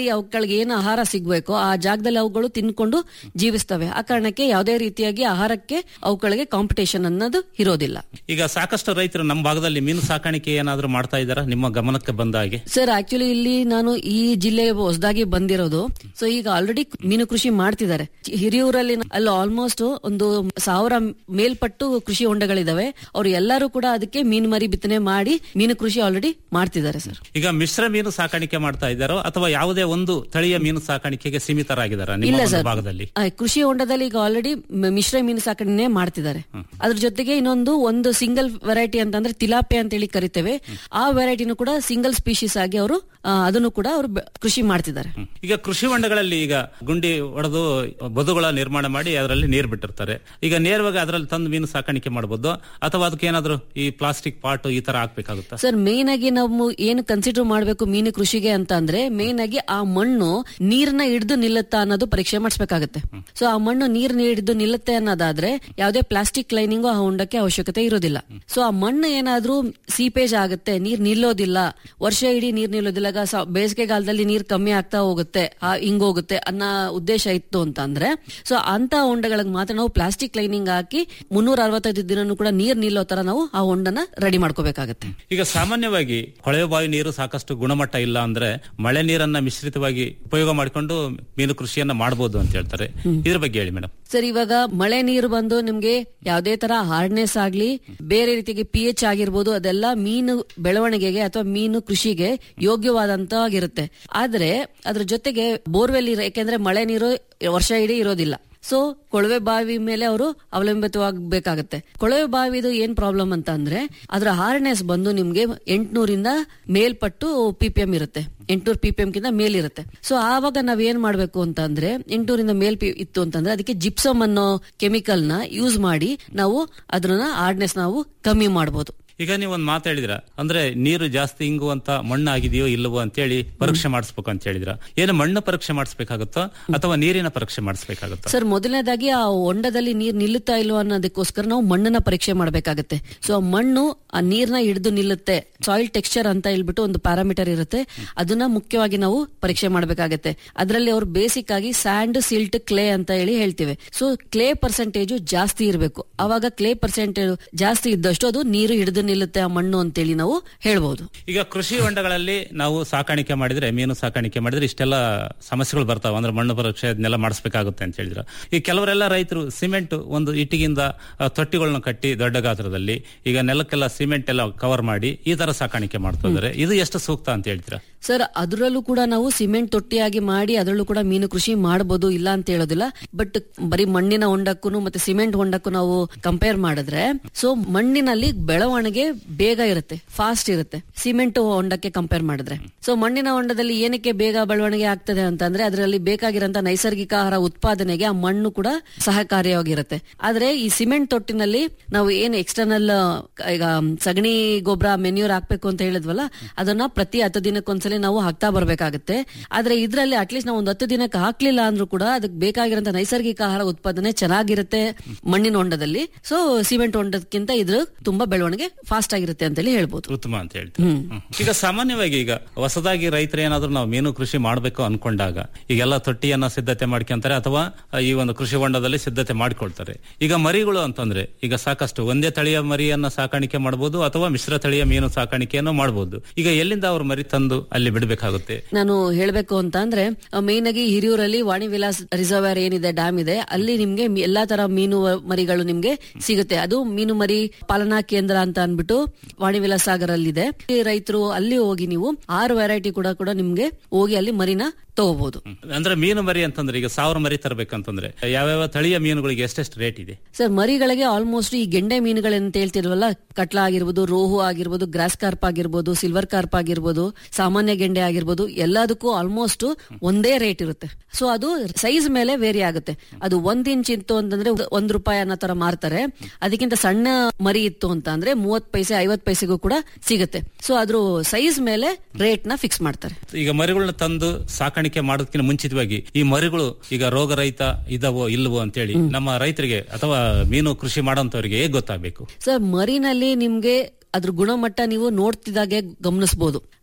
ಅವುಗಳಿಗೆ ಏನು ಆಹಾರ ಸಿಗ್ಬೇಕೋ ಆ ಜಾಗದಲ್ಲಿ ಅವುಗಳು ತಿನ್ಕೊಂಡು ಜೀವಿಸ್ತವೆ ಆ ಕಾರಣಕ್ಕೆ ಯಾವುದೇ ರೀತಿಯಾಗಿ ಆಹಾರಕ್ಕೆ ಅವುಗಳಿಗೆ ಕಾಂಪಿಟೇಷನ್ ಅನ್ನೋದು ಇರೋದಿಲ್ಲ ಈಗ ಸಾಕಷ್ಟು ರೈತರು ನಮ್ಮ ಭಾಗದಲ್ಲಿ ಮೀನು ಸಾಕಾಣಿಕೆ ಏನಾದ್ರೂ ಮಾಡ್ತಾ ಇದ್ದಾರಾ ನಿಮ್ಮ ಗಮನಕ್ಕೆ ಬಂದ ಹಾಗೆ ಸರ್ ಆಕ್ಚುಲಿ ಇಲ್ಲಿ ನಾನು ಈ ಜಿಲ್ಲೆ ಹೊಸದಾಗಿ ಬಂದಿರೋದು ಸೊ ಈಗ ಆಲ್ರೆಡಿ ಮೀನು ಕೃಷಿ ಮಾಡ್ತಿದ್ದಾರೆ ಹಿರಿಯೂರಲ್ಲಿ ಅಲ್ಲಿ ಆಲ್ಮೋಸ್ಟ್ ಒಂದು ಸಾವಿರ ಮೇಲ್ಪಟ್ಟು ಕೃಷಿ ಹೊಂಡಗಳಿದಾವೆ ಅವ್ರು ಎಲ್ಲರೂ ಕೂಡ ಅದಕ್ಕೆ ಮೀನು ಮರಿ ಬಿತ್ತನೆ ಮಾಡಿ ಮೀನು ಕೃಷಿ ಆಲ್ರೆಡಿ ಮಾಡ್ತಿದ್ದಾರೆ ಸರ್ ಈಗ ಮಿಶ್ರ ಮೀನು ಸಾಕಾಣಿಕೆ ಮಾಡ್ತಾ ಇದ್ದಾರೋ ಅಥವಾ ಯಾವುದೇ ಒಂದು ತಳಿಯ ಮೀನು ಸಾಕಾಣಿಕೆಗೆ ಸೀಮಿತರಾಗಿದ್ದಾರಾ ನಿಮ್ಮ ಇಲ್ಲ ಒಂದು ಸರ್ ಭಾಗದಲ್ಲಿ ಆ, ಕೃಷಿ ಹೊಂಡದಲ್ಲಿ ಈಗ ಆಲ್ರೆಡಿ ಮಿಶ್ರ ಮೀನು ಸಾಕಣೆ ಮಾಡ್ತಿದ್ದಾರೆ ಅದ್ರ ಜೊತೆಗೆ ಇನ್ನೊಂದು ಒಂದು ಸಿಂಗಲ್ ವೆರೈಟಿ ಅಂತಂದ್ರೆ ತಿಲಾಪೆ ಅಂತ ಹೇಳಿ ಕರಿತೇವೆ ಆ ವೆರೈಟಿನೂ ಕೂಡ ಸಿಂಗಲ್ ಸ್ಪೀಶೀಸ್ ಆಗಿ ಅವರು ಅದನ್ನು ಕೂಡ ಅವರು ಕೃಷಿ ಮಾಡ್ತಿದ್ದಾರೆ ಈಗ ಕೃಷಿ ಹೊಂಡಗಳಲ್ಲಿ ಈಗ ಗುಂಡಿ ಹೊಡೆದು ಬದುಗಳ ನಿರ್ಮಾಣ ಮಾಡಿ ಅದರಲ್ಲಿ ನೀರು ಬಿಟ್ಟಿರ್ತಾರೆ ಈಗ ನೇರವಾಗಿ ಅದರಲ್ಲಿ ತಂದು ಮೀನು ಸಾಕಾಣಿಕೆ ಮಾಡಬಹುದು ಅಥವಾ ಅದಕ್ಕೆ ಏನಾದ್ರು ಈ ಪ್ಲಾಸ್ಟಿಕ್ ಪಾಟ್ ಈ ತರ ಹಾಕ್ಬೇಕಾಗುತ್ತಾ ಸರ್ ಮೇನ್ ಆಗಿ ನಾವು ಏನು ಕನ್ಸಿಡರ್ ಮಾಡಬೇಕು ಮೀನು ಕೃಷಿಗೆ ಅಂತ ಅಂದ್ರೆ ಮೇನ್ ಆಗಿ ಆ ಮಣ್ಣು ನೀರನ್ನ ಹಿಡಿದು ನಿಲ್ಲುತ್ತಾ ಅನ್ನೋದು ಪರೀಕ್ಷೆ ಮಾಡಿಸ್ಬೇಕಾಗತ್ತೆ ಸೊ ಆ ಮಣ್ಣು ನೀರ್ನ ಹಿಡಿದು ನಿಲ್ಲುತ್ತೆ ಅನ್ನೋದಾದ್ರೆ ಯಾವುದೇ ಪ್ಲಾಸ್ಟಿಕ್ ಲೈನಿಂಗು ಆ ಹೊಂಡಕ್ಕೆ ಅವಶ್ಯಕತೆ ಇರೋದಿಲ್ಲ ಸೊ ಆ ಮಣ್ಣು ಏನಾದ್ರೂ ಸೀಪೇಜ್ ಆಗುತ್ತೆ ನೀರ್ ನಿಲ್ಲೋದಿಲ್ಲ ವರ್ಷ ಇಡೀ ನೀರ್ ನಿಲ್ಲೋದಿಲ್ಲ ಈಗ ಸ- ಬೇಸಿಗೆಗಾಲದಲ್ಲಿ ನೀರ್ ಕಮ್ಮಿ ಆಗ್ತಾ ಹೋಗುತ್ತೆ ಆ ಹಿಂಗೋಗುತ್ತೆ ಅನ್ನೋ ಉದ್ದೇಶ ಇತ್ತು ಅಂತ ಅಂದ್ರೆ ಸೊ ಅಂತ ಹೊಂಡಗಳಿಗೆ ಮಾತ್ರ ನಾವು ಪ್ಲಾಸ್ಟಿಕ್ ಲೈನಿಂಗ್ ಹಾಕಿ ಮುನ್ನೂರ ಅರವತ್ತೈದು ದಿನನೂ ಕೂಡ ನೀರ್ ನಿಲ್ಲೋ ತರ ನಾವು ಆ ಹೊಂಡನ ರೆಡಿ ಮಾಡ್ಕೋಬೇಕಾಗತ್ತೆ ಈಗ ಸಾಮಾನ್ಯವಾಗಿ ಕೊಳವೆ ಬಾವಿ ನೀರು ಸಾಕಷ್ಟು ಗುಣಮಟ್ಟ ಇಲ್ಲ ಅಂದ್ರೆ ಮಳೆ ನೀರನ್ನ ಮಿಶ್ರಿತವಾಗಿ ಉಪಯೋಗ ಮಾಡಿಕೊಂಡು ಮೀನು ಕೃಷಿಯನ್ನ ಮಾಡಬಹುದು ಅಂತ ಹೇಳ್ತಾರೆ ಇದ್ರ ಬಗ್ಗೆ ಹೇಳಿ ಮೇಡಮ್ ಸರ್ ಇವಾಗ ಮಳೆ ನೀರು ಬಂದು ನಿಮ್ಗೆ ಯಾವ್ದೇ ತರ ಹಾರ್ಡ್ನೆಸ್ ಆಗ್ಲಿ ಬೇರೆ ರೀತಿಗೆ ಪಿ ಎಚ್ ಆಗಿರ್ಬೋದು ಅದೆಲ್ಲ ಮೀನು ಬೆಳವಣಿಗೆಗೆ ಅಥವಾ ಮೀನು ಕೃಷಿಗೆ ಯೋಗ್ಯವಾದಂತಾಗಿರುತ್ತೆ ಆದ್ರೆ ಅದ್ರ ಜೊತೆಗೆ ಬೋರ್ವೆಲ್ ಇರೋ ಯಾಕೆಂದ್ರೆ ಮಳೆ ನೀರು ವರ್ಷ ಇಡೀ ಇರೋದಿಲ್ಲ ಸೊ ಕೊಳವೆ ಬಾವಿ ಮೇಲೆ ಅವರು ಅವಲಂಬಿತವಾಗಬೇಕಾಗತ್ತೆ ಕೊಳವೆ ಬಾವಿದು ಏನ್ ಪ್ರಾಬ್ಲಮ್ ಅಂತ ಅಂದ್ರೆ ಅದರ ಹಾರ್ಡ್ನೆಸ್ ಬಂದು ನಿಮ್ಗೆ ಎಂಟ್ನೂರಿಂದ ಮೇಲ್ಪಟ್ಟು ಪಿ ಪಿ ಎಂ ಇರುತ್ತೆ ಎಂಟ್ನೂರು ಪಿ ಪಿ ಎಂ ಕಿಂತ ಮೇಲಿರುತ್ತೆ ಸೊ ಆವಾಗ ನಾವ್ ಏನ್ ಮಾಡ್ಬೇಕು ಅಂತ ಅಂದ್ರೆ ಎಂಟ್ನೂರಿಂದ ಮೇಲ್ ಪಿ ಇತ್ತು ಅಂತಂದ್ರೆ ಅದಕ್ಕೆ ಜಿಪ್ಸಮ್ ಅನ್ನೋ ಕೆಮಿಕಲ್ ನ ಯೂಸ್ ಮಾಡಿ ನಾವು ಅದನ್ನ ಹಾರ್ಡ್ನೆಸ್ ನಾವು ಕಮ್ಮಿ ಮಾಡಬಹುದು ಈಗ ನೀವು ಒಂದು ಮಾತು ಹೇಳಿದ್ರ ಅಂದ್ರೆ ನೀರು ಜಾಸ್ತಿ ಇಂಗುವಂತ ಮಣ್ಣು ಆಗಿದೆಯೋ ಇಲ್ಲವೋ ಅಂತೇಳಿ ಪರೀಕ್ಷೆ ಮಾಡಿಸ್ಬೇಕು ಅಂತ ಹೇಳಿದ್ರ ಏನು ಮಣ್ಣು ಪರೀಕ್ಷೆ ಮಾಡಿಸ್ಬೇಕಾಗುತ್ತೋ ಅಥವಾ ನೀರಿನ ಪರೀಕ್ಷೆ ಮಾಡಿಸ್ಬೇಕಾಗುತ್ತೋ ಸರ್ ಮೊದಲನೇದಾಗಿ ಆ ಹೊಂಡದಲ್ಲಿ ನೀರ್ ನಿಲ್ಲುತ್ತಾ ಇಲ್ವಾ ಅನ್ನೋದಕ್ಕೋಸ್ಕರ ನಾವು ಮಣ್ಣನ್ನ ಪರೀಕ್ಷೆ ಮಾಡಬೇಕಾಗತ್ತೆ ಸೊ ಆ ಮಣ್ಣು ಆ ನೀರ್ನ ಹಿಡಿದು ನಿಲ್ಲುತ್ತೆ ಸಾಯಿಲ್ ಟೆಕ್ಸ್ಚರ್ ಅಂತ ಹೇಳ್ಬಿಟ್ಟು ಒಂದು ಪ್ಯಾರಾಮೀಟರ್ ಇರುತ್ತೆ ಅದನ್ನ ಮುಖ್ಯವಾಗಿ ನಾವು ಪರೀಕ್ಷೆ ಮಾಡಬೇಕಾಗತ್ತೆ ಅದರಲ್ಲಿ ಅವ್ರು ಬೇಸಿಕ್ ಆಗಿ ಸ್ಯಾಂಡ್ ಸಿಲ್ಟ್ ಕ್ಲೇ ಅಂತ ಹೇಳಿ ಹೇಳ್ತೀವಿ ಸೊ ಕ್ಲೇ ಪರ್ಸೆಂಟೇಜ್ ಜಾಸ್ತಿ ಇರಬೇಕು ಅವಾಗ ಕ್ಲೇ ಪರ್ಸೆಂಟೇಜ್ ಜಾಸ್ತಿ ಇದ್ದಷ್ಟು ಅದು ನೀರು ಹಿಡಿದು ನಿಲ್ಲುತ್ತೆ ಆ ಮಣ್ಣು ಅಂತೇಳಿ ನಾವು ಹೇಳ್ಬಹುದು ಈಗ ಕೃಷಿ ಹೊಂಡಗಳಲ್ಲಿ ನಾವು ಸಾಕಾಣಿಕೆ ಮಾಡಿದ್ರೆ ಮೀನು ಸಾಕಾಣಿಕೆ ಮಾಡಿದ್ರೆ ಇಷ್ಟೆಲ್ಲ ಸಮಸ್ಯೆಗಳು ಬರ್ತಾವ ಅಂದ್ರೆ ಮಣ್ಣು ಪರೀಕ್ಷೆ ಅದನ್ನೆಲ್ಲ ಮಾಡಿಸ್ಬೇಕಾಗುತ್ತೆ ಅಂತ ಹೇಳಿದ್ರು ಈ ಕೆಲವರೆಲ್ಲ ರೈತರು ಸಿಮೆಂಟ್ ಒಂದು ಇಟ್ಟಿಗಿಂದ ಆ, ತೊಟ್ಟಿಗಳನ್ನ ಕಟ್ಟಿ ದೊಡ್ಡ ಗಾತ್ರದಲ್ಲಿ ಈಗ ನೆಲಕ್ಕೆಲ್ಲ ಸಿಮೆಂಟ್ ಎಲ್ಲ ಕವರ್ ಮಾಡಿ ಈ ತರ ಸಾಕಾಣಿಕೆ ಮಾಡ್ತಾ ಇದಾರೆ ಇದು ಎಷ್ಟು ಸೂಕ್ತ ಅಂತ ಹೇಳ್ತೀರಾ ಸರ್ ಅದರಲ್ಲೂ ಕೂಡ ನಾವು ಸಿಮೆಂಟ್ ತೊಟ್ಟಿಯಾಗಿ ಮಾಡಿ ಅದರಲ್ಲೂ ಕೂಡ ಮೀನು ಕೃಷಿ ಮಾಡಬಹುದು ಇಲ್ಲ ಅಂತ ಹೇಳೋದಿಲ್ಲ ಬಟ್ ಬರೀ ಮಣ್ಣಿನ ಹೊಂಡಕ್ಕೂ ಮತ್ತೆ ಸಿಮೆಂಟ್ ಹೊಂಡಕ್ಕೂ ನಾವು ಕಂಪೇರ್ ಮಾಡಿದ್ರೆ ಸೊ ಮಣ್ಣಿನಲ್ಲಿ ಬೆಳವಣಿಗೆ ಬೇಗ ಇರುತ್ತೆ ಫಾಸ್ಟ್ ಇರುತ್ತೆ ಸಿಮೆಂಟ್ ಹೊಂಡಕ್ಕೆ ಕಂಪೇರ್ ಮಾಡಿದ್ರೆ ಸೊ ಮಣ್ಣಿನ ಹೊಂಡದಲ್ಲಿ ಏನಕ್ಕೆ ಬೇಗ ಬೆಳವಣಿಗೆ ಆಗ್ತದೆ ಅಂತಂದ್ರೆ ಅದರಲ್ಲಿ ಬೇಕಾಗಿರೋಂತ ನೈಸರ್ಗಿಕ ಆಹಾರ ಉತ್ಪಾದನೆಗೆ ಆ ಮಣ್ಣು ಕೂಡ ಸಹಕಾರಿಯಾಗಿರುತ್ತೆ ಆದ್ರೆ ಈ ಸಿಮೆಂಟ್ ತೊಟ್ಟಿನಲ್ಲಿ ನಾವು ಏನು ಎಕ್ಸ್ಟರ್ನಲ್ ಈಗ ಸಗಣಿ ಗೊಬ್ಬರ ಮೆನ್ಯೂರ್ ಹಾಕ್ಬೇಕು ಅಂತ ಹೇಳಿದ್ವಲ್ಲ ಅದನ್ನ ಪ್ರತಿ ಹತ್ತು ದಿನಕ್ಕೊಂದ್ಸಲಿ ನಾವು ಹಾಕ್ತಾ ಬರ್ಬೇಕಾಗತ್ತೆ ಆದ್ರೆ ಇದ್ರಲ್ಲಿ ಅಟ್ಲೀಸ್ಟ್ ನಾವು ಒಂದು ಹತ್ತು ದಿನಕ್ಕೆ ಹಾಕ್ಲಿಲ್ಲ ಅಂದ್ರೂ ಕೂಡ ಅದಕ್ಕೆ ಬೇಕಾಗಿರೋಂತ ನೈಸರ್ಗಿಕ ಆಹಾರ ಉತ್ಪಾದನೆ ಚೆನ್ನಾಗಿರುತ್ತೆ ಮಣ್ಣಿನ ಹೊಂಡದಲ್ಲಿ ಸೊ ಸಿಮೆಂಟ್ ಹೊಂಡಕ್ಕಿಂತ ಇದ್ರ ತುಂಬಾ ಬೆಳವಣಿಗೆ ಫಾಸ್ಟ್ ಆಗಿರುತ್ತೆ ಅಂತೇಳಿ ಹೇಳ್ಬೋದು ಉತ್ತಮ ಅಂತ ಹೇಳ್ತೀವಿ ಹ್ಮ್. ಈಗ ಸಾಮಾನ್ಯವಾಗಿ ಈಗ ಹೊಸದಾಗಿ ರೈತರು ಏನಾದ್ರು ನಾವು ಮೀನು ಕೃಷಿ ಮಾಡಬೇಕು ಅನ್ಕೊಂಡಾಗ ಈಗೆಲ್ಲ ತೊಟ್ಟಿಯನ್ನ ಸಿದ್ಧತೆ ಮಾಡ್ಕೊಂತಾರೆ ಅಥವಾ ಈ ಒಂದು ಕೃಷಿ ಹೊಂಡದಲ್ಲಿ ಸಿದ್ಧತೆ ಮಾಡ್ಕೊಳ್ತಾರೆ ಈಗ ಮರಿಗಳು ಅಂತಂದ್ರೆ ಈಗ ಸಾಕಷ್ಟು ಒಂದೇ ತಳಿಯ ಮರಿಯನ್ನ ಸಾಕಾಣಿಕೆ ಮಾಡಬಹುದು ಅಥವಾ ಮಿಶ್ರ ತಳಿಯ ಮೀನು ಸಾಕಾಣಿಕೆಯನ್ನು ಮಾಡಬಹುದು ಈಗ ಎಲ್ಲಿಂದ ಅವ್ರು ಮರಿ ತಂದು ಅಲ್ಲಿ ಬಿಡಬೇಕಾಗುತ್ತೆ ನಾನು ಹೇಳ್ಬೇಕು ಅಂತ ಅಂದ್ರೆ ಮೇನ್ ಆಗಿ ಹಿರಿಯೂರಲ್ಲಿ ವಾಣಿ ವಿಲಾಸ್ ರಿಸರ್ವರ್ ಏನಿದೆ ಡ್ಯಾಮ್ ಇದೆ ಅಲ್ಲಿ ನಿಮ್ಗೆ ಮಿ- ಎಲ್ಲಾ ತರ ಮೀನು ಮರಿಗಳು ನಿಮ್ಗೆ ಸಿಗುತ್ತೆ ಅದು ಮೀನು ಮರಿ ಪಾಲನಾ ಕೇಂದ್ರ ಅಂತ ಅನ್ಬಿಟ್ಟು ವಾಣಿ ವಿಲಾಸ್ ಸಾಗರ್ ಅಲ್ಲಿ ಇದೆ ರೈತರು ಅಲ್ಲಿ ಹೋಗಿ ನೀವು ಆರು ವೆರೈಟಿ ಕೂಡ ಕೂಡ ನಿಮ್ಗೆ ಹೋಗಿ ಅಲ್ಲಿ ಮರಿನ ತಗೋಬಹುದು ಅಂದ್ರೆ ಮೀನು ಮರಿ ಅಂತಂದ್ರೆ ಈಗ ಸಾವಿರ ಮರಿ ತರಬೇಕಂತಂದ್ರೆ ಯಾವ್ಯಾವ ತಳಿಯ ಮೀನುಗಳಿಗೆ ಎಷ್ಟೆಷ್ಟು ರೇಟ್ ಇದೆ ಸರ್ ಮರಿಗಳಿಗೆ ಆಲ್ಮೋಸ್ಟ್ ಈ ಗೆಂಡೆ ಮೀನುಗಳಂತ ಹೇಳ್ತಿರವಲ್ಲ ಕಟ್ಲಾ ಆಗಿರ್ಬೋದು ರೋಹು ಆಗಿರ್ಬೋದು ಗ್ರಾಸ್ ಕಾರ್ಪ್ ಆಗಿರ್ಬೋದು ಸಿಲ್ವರ್ ಕಾರ್ಪ್ ಆಗಿರ್ಬೋದು ಸಾಮಾನ್ಯ ಗೆಂಡೆ ಆಗಿರ್ಬೋದು ಎಲ್ಲದಕ್ಕೂ ಆಲ್ಮೋಸ್ಟ್ ಒಂದೇ ರೇಟ್ ಇರುತ್ತೆ ಸೊ ಅದು ಸೈಜ್ ಮೇಲೆ ವೇರಿ ಆಗುತ್ತೆ ಅದು ಒಂದ್ ಇಂಚ್ ಇತ್ತು ಅಂತಂದ್ರೆ ಒಂದ್ ರೂಪಾಯಿ ಅನ್ನೋ ತರ ಮಾರ್ತಾರೆ ಅದಕ್ಕಿಂತ ಸಣ್ಣ ಮರಿ ಇತ್ತು ಅಂತ ಅಂದ್ರೆ ಮೂವತ್ ಪೈಸೆ ಐವತ್ ಪೈಸೆಗೂ ಕೂಡ ಸಿಗುತ್ತೆ ಸೊ ಅದ್ರ ಸೈಜ್ ಮೇಲೆ ರೇಟ್ ನ ಫಿಕ್ಸ್ ಮಾಡ್ತಾರೆ ಈಗ ಮರಿಗಳನ್ನ ತಂದು ಸಾಕಾಣಿಕೆ ಮಾಡೋದಕ್ಕಿಂತ ಮುಂಚಿತವಾಗಿ ಈ ಮರಿಗಳು ಈಗ ರೋಗರಹಿತ ಇದಾವೋ ಇಲ್ಲವೋ ಅಂತೇಳಿ ನಮ್ಮ ರೈತರಿಗೆ ಅಥವಾ ಮೀನು ಕೃಷಿ ಮಾಡೋಂಥವ್ರಿಗೆ ಹೇಗೆ ಗೊತ್ತಾಗಬೇಕು ಸರ್ ಮರಿನಲ್ಲಿ ನಿಮ್ಗೆ ಅದ್ರ ಗುಣಮಟ್ಟ ನೀವು ನೋಡ್ತಿದ್ದಾಗೆ ಗಮನಿಸಬಹುದು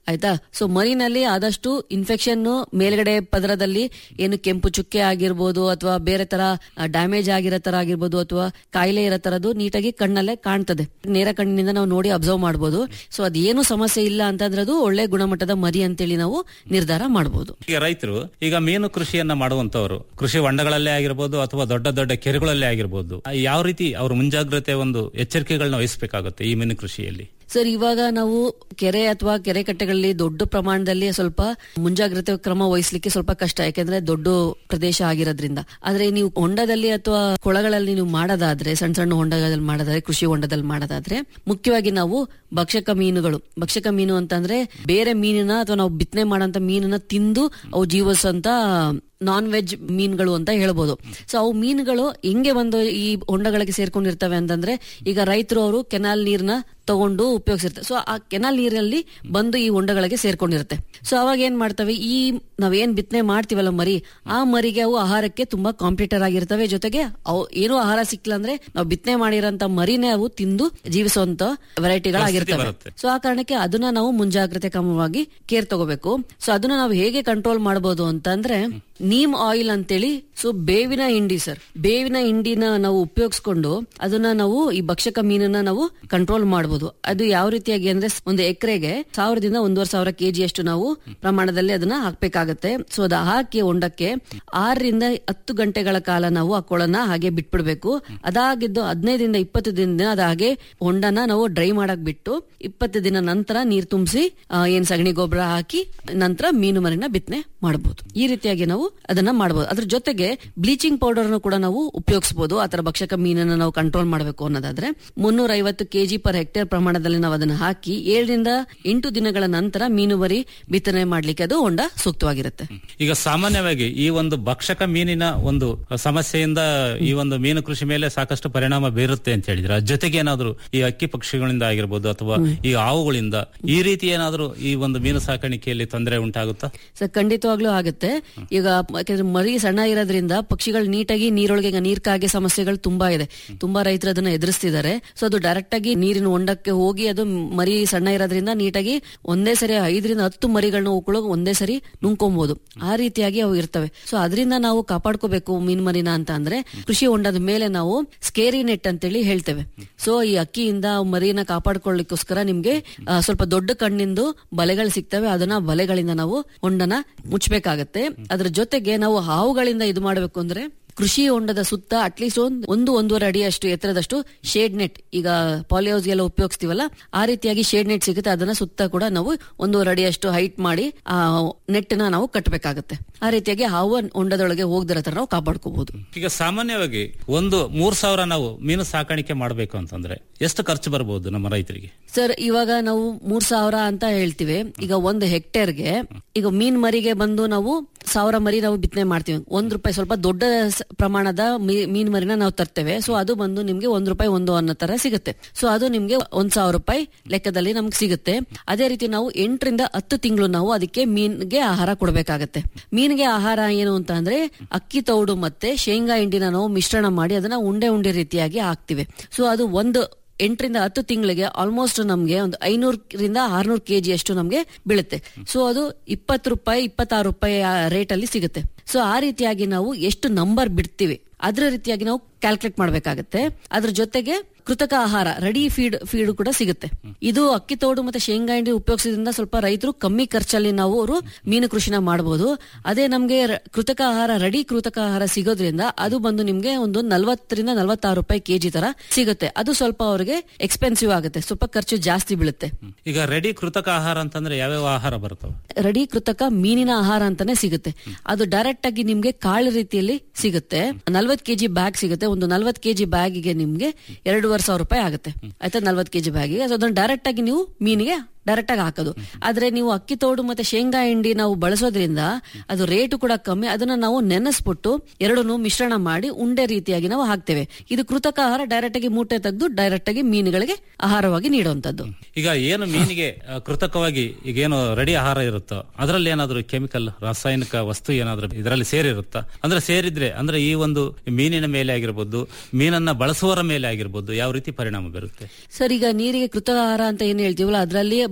ಆಯ್ತಾ ಸೊ ಮರಿನಲ್ಲಿ ಆದಷ್ಟು ಇನ್ಫೆಕ್ಷನ್ ಮೇಲ್ಗಡೆ ಪದರದಲ್ಲಿ ಏನು ಕೆಂಪು ಚುಕ್ಕೆ ಆಗಿರ್ಬೋದು ಅಥವಾ ಬೇರೆ ತರ ಡ್ಯಾಮೇಜ್ ಆಗಿರೋ ತರ ಆಗಿರ್ಬೋದು ಅಥವಾ ಕಾಯಿಲೆ ಇರೋ ತರದ್ದು ನೀಟಾಗಿ ಕಣ್ಣಲ್ಲೇ ಕಾಣ್ತದೆ ನೇರ ಕಣ್ಣಿನಿಂದ ನಾವು ನೋಡಿ ಅಬ್ಸರ್ವ್ ಮಾಡಬಹುದು ಸೊ ಅದೇನು ಸಮಸ್ಯೆ ಇಲ್ಲ ಅಂತಂದ್ರೆ ಅದು ಒಳ್ಳೆ ಗುಣಮಟ್ಟದ ಮರಿ ಅಂತೇಳಿ ನಾವು ನಿರ್ಧಾರ ಮಾಡಬಹುದು ಈಗ ರೈತರು ಈಗ ಮೀನು ಕೃಷಿಯನ್ನ ಮಾಡುವಂತವರು ಕೃಷಿ ಹೊಂಡಗಳಲ್ಲೇ ಆಗಿರ್ಬೋದು ಅಥವಾ ದೊಡ್ಡ ದೊಡ್ಡ ಕೆರೆಗಳಲ್ಲೇ ಆಗಿರ್ಬೋದು ಆ ಯಾವ ರೀತಿ ಅವರು ಮುಂಜಾಗ್ರತೆ ಒಂದು ಎಚ್ಚರಿಕೆಗಳನ್ನ ವಹಿಸಬೇಕಾಗುತ್ತೆ ಈ ಮೀನು ಕೃಷಿಯಲ್ಲಿ ಸರ್ ಇವಾಗ ನಾವು ಕೆರೆ ಅಥವಾ ಕೆರೆ ಕಟ್ಟೆಗಳಲ್ಲಿ ದೊಡ್ಡ ಪ್ರಮಾಣದಲ್ಲಿ ಸ್ವಲ್ಪ ಮುಂಜಾಗ್ರತೆ ಕ್ರಮ ವಹಿಸ್ಲಿಕ್ಕೆ ಸ್ವಲ್ಪ ಕಷ್ಟ ಯಾಕೆಂದ್ರೆ ದೊಡ್ಡ ಪ್ರದೇಶ ಆಗಿರೋದ್ರಿಂದ ಆದ್ರೆ ನೀವು ಹೊಂಡದಲ್ಲಿ ಅಥವಾ ಕೊಳಗಳಲ್ಲಿ ನೀವು ಮಾಡೋದಾದ್ರೆ ಸಣ್ಣ ಸಣ್ಣ ಹೊಂಡಗಳಲ್ಲಿ ಮಾಡೋದಾದ್ರೆ ಕೃಷಿ ಹೊಂಡದಲ್ಲಿ ಮಾಡೋದಾದ್ರೆ ಮುಖ್ಯವಾಗಿ ನಾವು ಭಕ್ಷಕ ಮೀನುಗಳು ಭಕ್ಷಕ ಮೀನು ಅಂತಂದ್ರೆ ಬೇರೆ ಮೀನಿನ ಅಥವಾ ನಾವು ಬಿತ್ತನೆ ಮಾಡೋಂತ ಮೀನನ್ನ ತಿಂದು ಅವು ಜೀವಿಸಂತ ನಾನ್ ವೆಜ್ ಮೀನುಗಳು ಅಂತ ಹೇಳ್ಬೋದು ಸೊ ಅವು ಮೀನುಗಳು ಹೆಂಗೆ ಒಂದು ಈ ಹೊಂಡಗಳಿಗೆ ಸೇರ್ಕೊಂಡಿರ್ತವೆ ಅಂತಂದ್ರೆ ಈಗ ರೈತರು ಅವರು ಕೆನಾಲ್ ನೀರ್ನ ತಗೊಂಡು ಉಪಯೋಗಿಸಿರ್ತಾರೆ ಸೊ ಆ ಕೆನಾಲ್ ನೀರಲ್ಲಿ ಬಂದು ಈ ಹೊಂಡಗಳಿಗೆ ಸೇರ್ಕೊಂಡಿರುತ್ತೆ ಸೊ ಅವಾಗ ಏನ್ ಮಾಡ್ತವೆ ಈ ನಾವೇನ್ ಬಿತ್ತನೆ ಮಾಡ್ತೀವಲ್ಲ ಮರಿ ಆ ಮರಿಗೆ ಅವು ಆಹಾರಕ್ಕೆ ತುಂಬಾ ಕಾಂಪಿಟೇಟರ್ ಆಗಿರ್ತವೆ ಜೊತೆಗೆ ಅವು ಏನೂ ಆಹಾರ ಸಿಕ್ಕಿಲ್ಲ ಅಂದ್ರೆ ನಾವು ಬಿತ್ತನೆ ಮಾಡಿರೋಂತ ಮರಿನೇ ಅವು ತಿಂದು ಜೀವಿಸುವಂತ ವೆರೈಟಿಗಳಾಗಿರ್ತವೆ ಬರುತ್ತೆ. ಸೊ ಆ ಕಾರಣಕ್ಕೆ ಅದನ್ನ ನಾವು ಮುಂಜಾಗ್ರತೆ ಕ್ರಮವಾಗಿ ಕೇರ್ ತಗೋಬೇಕು ಸೊ ಅದನ್ನ ನಾವು ಹೇಗೆ ಕಂಟ್ರೋಲ್ ಮಾಡಬಹುದು ಅಂತಂದ್ರೆ ನೀಮ್ ಆಯಿಲ್ ಅಂತೇಳಿ ಸೊ ಬೇವಿನ ಹಿಂಡಿ ಸರ್ ಬೇವಿನ ಹಿಂಡಿನ ನಾವು ಉಪಯೋಗಿಸ್ಕೊಂಡು ಅದನ್ನ ನಾವು ಈ ಭಕ್ಷಕ ಮೀನನ್ನ ನಾವು ಕಂಟ್ರೋಲ್ ಮಾಡಬಹುದು ಅದು ಯಾವ ರೀತಿಯಾಗಿ ಅಂದ್ರೆ ಒಂದು ಎಕರೆಗೆ ಸಾವಿರದಿಂದ ಒಂದೂವರೆ ಸಾವಿರ ಕೆಜಿ ಅಷ್ಟು ನಾವು ಪ್ರಮಾಣದಲ್ಲಿ ಅದನ್ನ ಹಾಕ್ಬೇಕಾಗತ್ತೆ ಸೊ ಅದು ಹಾಕಿ ಹೊಂಡಕ್ಕೆ ಆರರಿಂದ ಹತ್ತು ಗಂಟೆಗಳ ಕಾಲ ನಾವು ಆ ಕೊಳನ ಹಾಗೆ ಬಿಟ್ಬಿಡ್ಬೇಕು ಅದಾಗಿದ್ದು ಹದಿನೈದರಿಂದ ಇಪ್ಪತ್ತು ದಿನದಿಂದ ಅದ ಹಾಗೆ ಹೊಂಡನ ನಾವು ಡ್ರೈ ಮಾಡಕ್ ಬಿಟ್ಟು ಇಪ್ಪತ್ತು ದಿನ ನಂತರ ನೀರ್ ತುಂಬಿಸಿ ಏನ್ ಸಗಣಿ ಗೊಬ್ಬರ ಹಾಕಿ ನಂತರ ಮೀನು ಮರಿನ ಬಿತ್ತನೆ ಮಾಡಬಹುದು ಈ ರೀತಿಯಾಗಿ ನಾವು ಅದನ್ನ ಮಾಡಬಹುದು ಅದ್ರ ಜೊತೆಗೆ ಬ್ಲೀಚಿಂಗ್ ಪೌಡರ್ ಕೂಡ ನಾವು ಉಪಯೋಗಿಸಬಹುದು ಆತರ ಭಕ್ಷಕ ಮೀನನ್ನ ನಾವು ಕಂಟ್ರೋಲ್ ಮಾಡಬೇಕು ಅನ್ನೋದಾದ್ರೆ ಮುನ್ನೂರ ಐವತ್ತು ಕೆಜಿ ಪರ್ ಹೆಕ್ಟೇರ್ ಪ್ರಮಾಣದಲ್ಲಿ ನಾವು ಅದನ್ನ ಹಾಕಿ ಏಳರಿಂದ ಎಂಟು ದಿನಗಳ ನಂತರ ಮೀನು ಮರಿ ಬಿತ್ತನೆ ಮಾಡ್ಲಿಕ್ಕೆ ಅದು ಹೊಂಡ ಸೂಕ್ತವಾಗಿರುತ್ತೆ ಈಗ ಸಾಮಾನ್ಯವಾಗಿ ಈ ಒಂದು ಭಕ್ಷಕ ಮೀನಿನ ಒಂದು ಸಮಸ್ಯೆಯಿಂದ ಈ ಒಂದು ಮೀನು ಕೃಷಿ ಮೇಲೆ ಸಾಕಷ್ಟು ಪರಿಣಾಮ ಬೀರುತ್ತೆ ಅಂತ ಹೇಳಿದ್ರೆ ಅದ್ರ ಜೊತೆಗೆ ಏನಾದ್ರು ಈ ಅಕ್ಕಿ ಪಕ್ಷಿಗಳಿಂದ ಆಗಿರ್ಬೋದು ಅಥವಾ ಈ ಹಾವುಗಳಿಂದ ಈ ರೀತಿ ಏನಾದ್ರು ಈ ಒಂದು ಮೀನು ಸಾಕಾಣಿಕೆಯಲ್ಲಿ ತೊಂದರೆ ಉಂಟಾಗುತ್ತಾ ಸೊ ಖಂಡಿತವಾಗ್ಲೂ ಆಗುತ್ತೆ ಈಗ ಯಾಕಂದ್ರೆ ಮರಿ ಸಣ್ಣ ಇರೋದ್ರಿಂದ ಪಕ್ಷಿಗಳು ನೀಟಾಗಿ ನೀರೊಳಗೆ ಈಗ ನೀರ್ ಕಾಗೆ ಸಮಸ್ಯೆಗಳು ತುಂಬಾ ಇದೆ ತುಂಬಾ ರೈತರು ಅದನ್ನ ಎದುರಿಸ್ತಿದ್ದಾರೆ ಸೊ ಅದು ಡೈರೆಕ್ಟ್ ಆಗಿ ನೀರಿನ ಹೊಂಡಕ್ಕೆ ಹೋಗಿ ಅದು ಮರಿ ಸಣ್ಣ ಇರೋದ್ರಿಂದ ನೀಟಾಗಿ ಒಂದೇ ಸರಿ ಐದರಿಂದ ಹತ್ತು ಮರಿಗಳನ್ನ ಉಳ್ಕೊಳ್ಳೋಕೆ ಒಂದೇ ಸರಿ ನುಂಗ್ಕೊಬಹುದು ಆ ರೀತಿಯಾಗಿ ಅವು ಇರ್ತವೆ ಸೊ ಅದರಿಂದ ನಾವು ಕಾಪಾಡ್ಕೋಬೇಕು ಮೀನ್ ಮರಿನ ಅಂತ ಅಂದ್ರೆ ಕೃಷಿ ಹೊಂಡದ ಮೇಲೆ ನಾವು ಸ್ಕೇರಿ ನೆಟ್ ಅಂತೇಳಿ ಹೇಳ್ತೇವೆ ಸೊ ಈ ಅಕ್ಕಿಯಿಂದ ಅವು ಮರಿನ ಕಾಪಾಡ್ಕೊಳ್ಳಿಕ್ಕೋಸ್ಕರ ನಿಮ್ಗೆ ಆ, ಸ್ವಲ್ಪ ದೊಡ್ಡ ಕಣ್ಣಿಂದು ಬಲೆಗಳು ಸಿಗ್ತವೆ ಅದನ್ನ ಬಲೆಗಳಿಂದ ನಾವು ಹೊಂಡನ ಮುಚ್ಚಬೇಕಾಗತ್ತೆ ಅದ್ರ ಜೊತೆಗೆ ನಾವು ಹಾವುಗಳಿಂದ ಇದು ಮಾಡಬೇಕು ಅಂದ್ರೆ ಕೃಷಿ ಹೊಂಡದ ಸುತ್ತ ಅಟ್ಲೀಸ್ಟ್ ಒಂದು ಒಂದು ಒಂದೂವರೆ ಅಡಿ ಅಷ್ಟು ಎತ್ತರದಷ್ಟು ಶೇಡ್ ನೆಟ್ ಈಗ ಪಾಲಿಹೌಸ್ ಎಲ್ಲ ಉಪಯೋಗಿಸ್ತೀವಲ್ಲ ಆ ರೀತಿಯಾಗಿ ಶೇಡ್ ನೆಟ್ ಸಿಗುತ್ತೆ ಅದನ್ನ ಸುತ್ತ ಕೂಡ ನಾವು ಒಂದೂವರೆ ಅಡಿ ಅಷ್ಟು ಹೈಟ್ ಮಾಡಿ ಆ ನೆಟ್ ನ ನಾವು ಕಟ್ಟಬೇಕಾಗತ್ತೆ ಆ ರೀತಿಯಾಗಿ ಹಾವು ಹೊಂಡದೊಳಗೆ ಹೋಗದಿರೋ ತರ ನಾವು ಕಾಪಾಡ್ಕೋಬಹುದು ಈಗ ಸಾಮಾನ್ಯವಾಗಿ ಒಂದು ಮೂರ್ ಸಾವಿರ ನಾವು ಮೀನು ಸಾಕಾಣಿಕೆ ಮಾಡಬೇಕು ಅಂತಂದ್ರೆ ಎಷ್ಟು ಖರ್ಚು ಬರಬಹುದು ನಮ್ಮ ರೈತರಿಗೆ ಸರ್ ಇವಾಗ ನಾವು ಮೂರ್ ಸಾವಿರ ಅಂತ ಹೇಳ್ತೀವಿ ಈಗ ಒಂದು ಹೆಕ್ಟೇರ್ಗೆ ಈಗ ಮೀನ್ ಮರಿಗೆ ಬಂದು ನಾವು ಸಾವಿರ ಮರಿ ನಾವು ಬಿತ್ತನೆ ಮಾಡ್ತೀವಿ ಒಂದ್ ರೂಪಾಯಿ ಸ್ವಲ್ಪ ದೊಡ್ಡ ಸ- ಪ್ರಮಾಣದ ಮೀ- ಮೀನ್ ಮರಿನ ನಾವು ತರ್ತೇವೆ ಸೊ ಅದು ಬಂದು ನಿಮ್ಗೆ ಒಂದ್ ರೂಪಾಯಿ ಒಂದು ಅನ್ನೋ ತರ ಸಿಗುತ್ತೆ ಸೊ ಅದು ನಿಮ್ಗೆ ಒಂದ್ ಸಾವಿರ ರೂಪಾಯಿ ಲೆಕ್ಕದಲ್ಲಿ ನಮ್ಗೆ ಸಿಗುತ್ತೆ ಅದೇ ರೀತಿ ನಾವು ಎಂಟರಿಂದ ಹತ್ತು ತಿಂಗಳು ನಾವು ಅದಕ್ಕೆ ಮೀನ್ಗೆ ಆಹಾರ ಕೊಡಬೇಕಾಗತ್ತೆ ಮೀನಿಗೆ ಆಹಾರ ಏನು ಅಂತ ಅಂದ್ರೆ ಅಕ್ಕಿ ತೌಡು ಮತ್ತೆ ಶೇಂಗಾ ಹಿಂಡಿನ ನಾವು ಮಿಶ್ರಣ ಮಾಡಿ ಅದನ್ನ ಉಂಡೆ ಉಂಡೆ ರೀತಿಯಾಗಿ ಹಾಕ್ತಿವಿ ಸೊ ಅದು ಒಂದು ಎಂಟರಿಂದ ಹತ್ತು ತಿಂಗಳಿಗೆ ಆಲ್ಮೋಸ್ಟ್ ನಮ್ಗೆ ಒಂದು ಐನೂರರಿಂದ ಆರ್ನೂರು ಕೆಜಿ ಅಷ್ಟು ನಮ್ಗೆ ಬೀಳುತ್ತೆ ಸೊ ಅದು ಇಪ್ಪತ್ತು ರೂಪಾಯಿ ಇಪ್ಪತ್ತಾರು ರೂಪಾಯಿ ರೇಟ್ ಅಲ್ಲಿ ಸಿಗುತ್ತೆ ಸೊ ಆ ರೀತಿಯಾಗಿ ನಾವು ಎಷ್ಟು ನಂಬರ್ ಬಿಡ್ತೀವಿ ಅದ್ರ ರೀತಿಯಾಗಿ ನಾವು ಕ್ಯಾಲ್ಕುಲೇಟ್ ಮಾಡ್ಬೇಕಾಗತ್ತೆ ಅದ್ರ ಜೊತೆಗೆ ಕೃತಕ ಆಹಾರ ರೆಡಿ ಫೀಡ್ ಫೀಡ್ ಕೂಡ ಸಿಗುತ್ತೆ ಇದು ಅಕ್ಕಿ ತೋಡು ಮತ್ತೆ ಶೇಂಗಾ ಹಿಂಡಿ ಉಪಯೋಗಿಸೋದ್ರಿಂದ ಸ್ವಲ್ಪ ರೈತರು ಕಮ್ಮಿ ಖರ್ಚಲ್ಲಿ ನಾವು ಅವರು ಮೀನು ಕೃಷಿನ ಮಾಡಬಹುದು ಅದೇ ನಮ್ಗೆ ರ- ಕೃತಕ ಆಹಾರ ರೆಡಿ ಕೃತಕ ಆಹಾರ ಸಿಗೋದ್ರಿಂದ ಅದು ಬಂದು ನಿಮ್ಗೆ ಒಂದು ನಲ್ವತ್ತರಿಂದ ನಲ್ವತ್ತಾರು ರೂಪಾಯಿ ಕೆಜಿ ತರ ಸಿಗುತ್ತೆ ಅದು ಸ್ವಲ್ಪ ಅವರಿಗೆ ಎಕ್ಸ್ಪೆನ್ಸಿವ್ ಆಗುತ್ತೆ ಸ್ವಲ್ಪ ಖರ್ಚು ಜಾಸ್ತಿ ಬೀಳುತ್ತೆ ಈಗ ರೆಡಿ ಕೃತಕ ಆಹಾರ ಅಂತಂದ್ರೆ ಯಾವ್ಯಾವ ಆಹಾರ ಬರ್ತವೆ ರೆಡಿ ಕೃತಕ ಮೀನಿನ ಆಹಾರ ಅಂತಾನೆ ಸಿಗುತ್ತೆ ಅದು ಡೈರೆಕ್ಟ್ ಆಗಿ ನಿಮ್ಗೆ ಕಾಳು ರೀತಿಯಲ್ಲಿ ಸಿಗುತ್ತೆ ನಲ್ವತ್ ಕೆಜಿ ಬ್ಯಾಗ್ ಸಿಗುತ್ತೆ ಒಂದು ನಲ್ವತ್ ಕೆಜಿ ಬ್ಯಾಗಿಗೆ ನಿಮ್ಗೆ ಎರಡೂವರೆ ಸಾವಿರ ರೂಪಾಯಿ ಆಗುತ್ತೆ ಆಯ್ತಾ ನಲ್ವತ್ ಕೆಜಿ ಬ್ಯಾಗಿಗೆ ಸೊ ಅದನ್ನ ಡೈರೆಕ್ಟ್ ಆಗಿ ನೀವು ಮೀನಿಗೆ ಡೈರೆಕ್ಟ್ ಆಗಿ ಹಾಕೋದು ಆದ್ರೆ ನೀವು ಅಕ್ಕಿ ತೋಡು ಮತ್ತೆ ಶೇಂಗಾ ಹಿಂಡಿ ನಾವು ಬಳಸೋದ್ರಿಂದ ಅದು ರೇಟು ಕೂಡ ಕಮ್ಮಿ ಅದನ್ನ ನಾವು ನೆನೆಸ್ಬಿಟ್ಟು ಎರಡನ್ನು ಮಿಶ್ರಣ ಮಾಡಿ ಉಂಡೆ ರೀತಿಯಾಗಿ ನಾವು ಹಾಕ್ತೇವೆ ಇದು ಕೃತಕ ಆಹಾರ ಡೈರೆಕ್ಟ್ ಆಗಿ ಮೂಟೆ ತೆಗೆದು ಡೈರೆಕ್ಟ್ ಆಗಿ ಮೀನುಗಳಿಗೆ ಆಹಾರವಾಗಿ ನೀಡುವಂತದ್ದು ಈಗ ಏನು ಮೀನಿಗೆ ಆ, ಕೃತಕವಾಗಿ ಈಗ ಏನು ರೆಡಿ ಆಹಾರ ಇರುತ್ತೋ ಅದರಲ್ಲಿ ಏನಾದ್ರು ಕೆಮಿಕಲ್ ರಾಸಾಯನಿಕ ವಸ್ತು ಏನಾದ್ರು ಇದರಲ್ಲಿ ಸೇರಿರುತ್ತಾ ಅಂದ್ರೆ ಸೇರಿದ್ರೆ ಅಂದ್ರೆ ಈ ಒಂದು ಮೀನಿನ ಮೇಲೆ ಆಗಿರ್ಬೋದು ಮೀನನ್ನ ಬಳಸುವವರ ಮೇಲೆ ಆಗಿರ್ಬೋದು ಯಾವ ರೀತಿ ಪರಿಣಾಮ ಬೀರುತ್ತೆ ಸರ್ ಈಗ ನೀರಿಗೆ ಕೃತಕ ಆಹಾರ ಅಂತ ಏನ್ ಹೇಳ್ತೀವಲ್ಲ ಅದರಲ್ಲಿ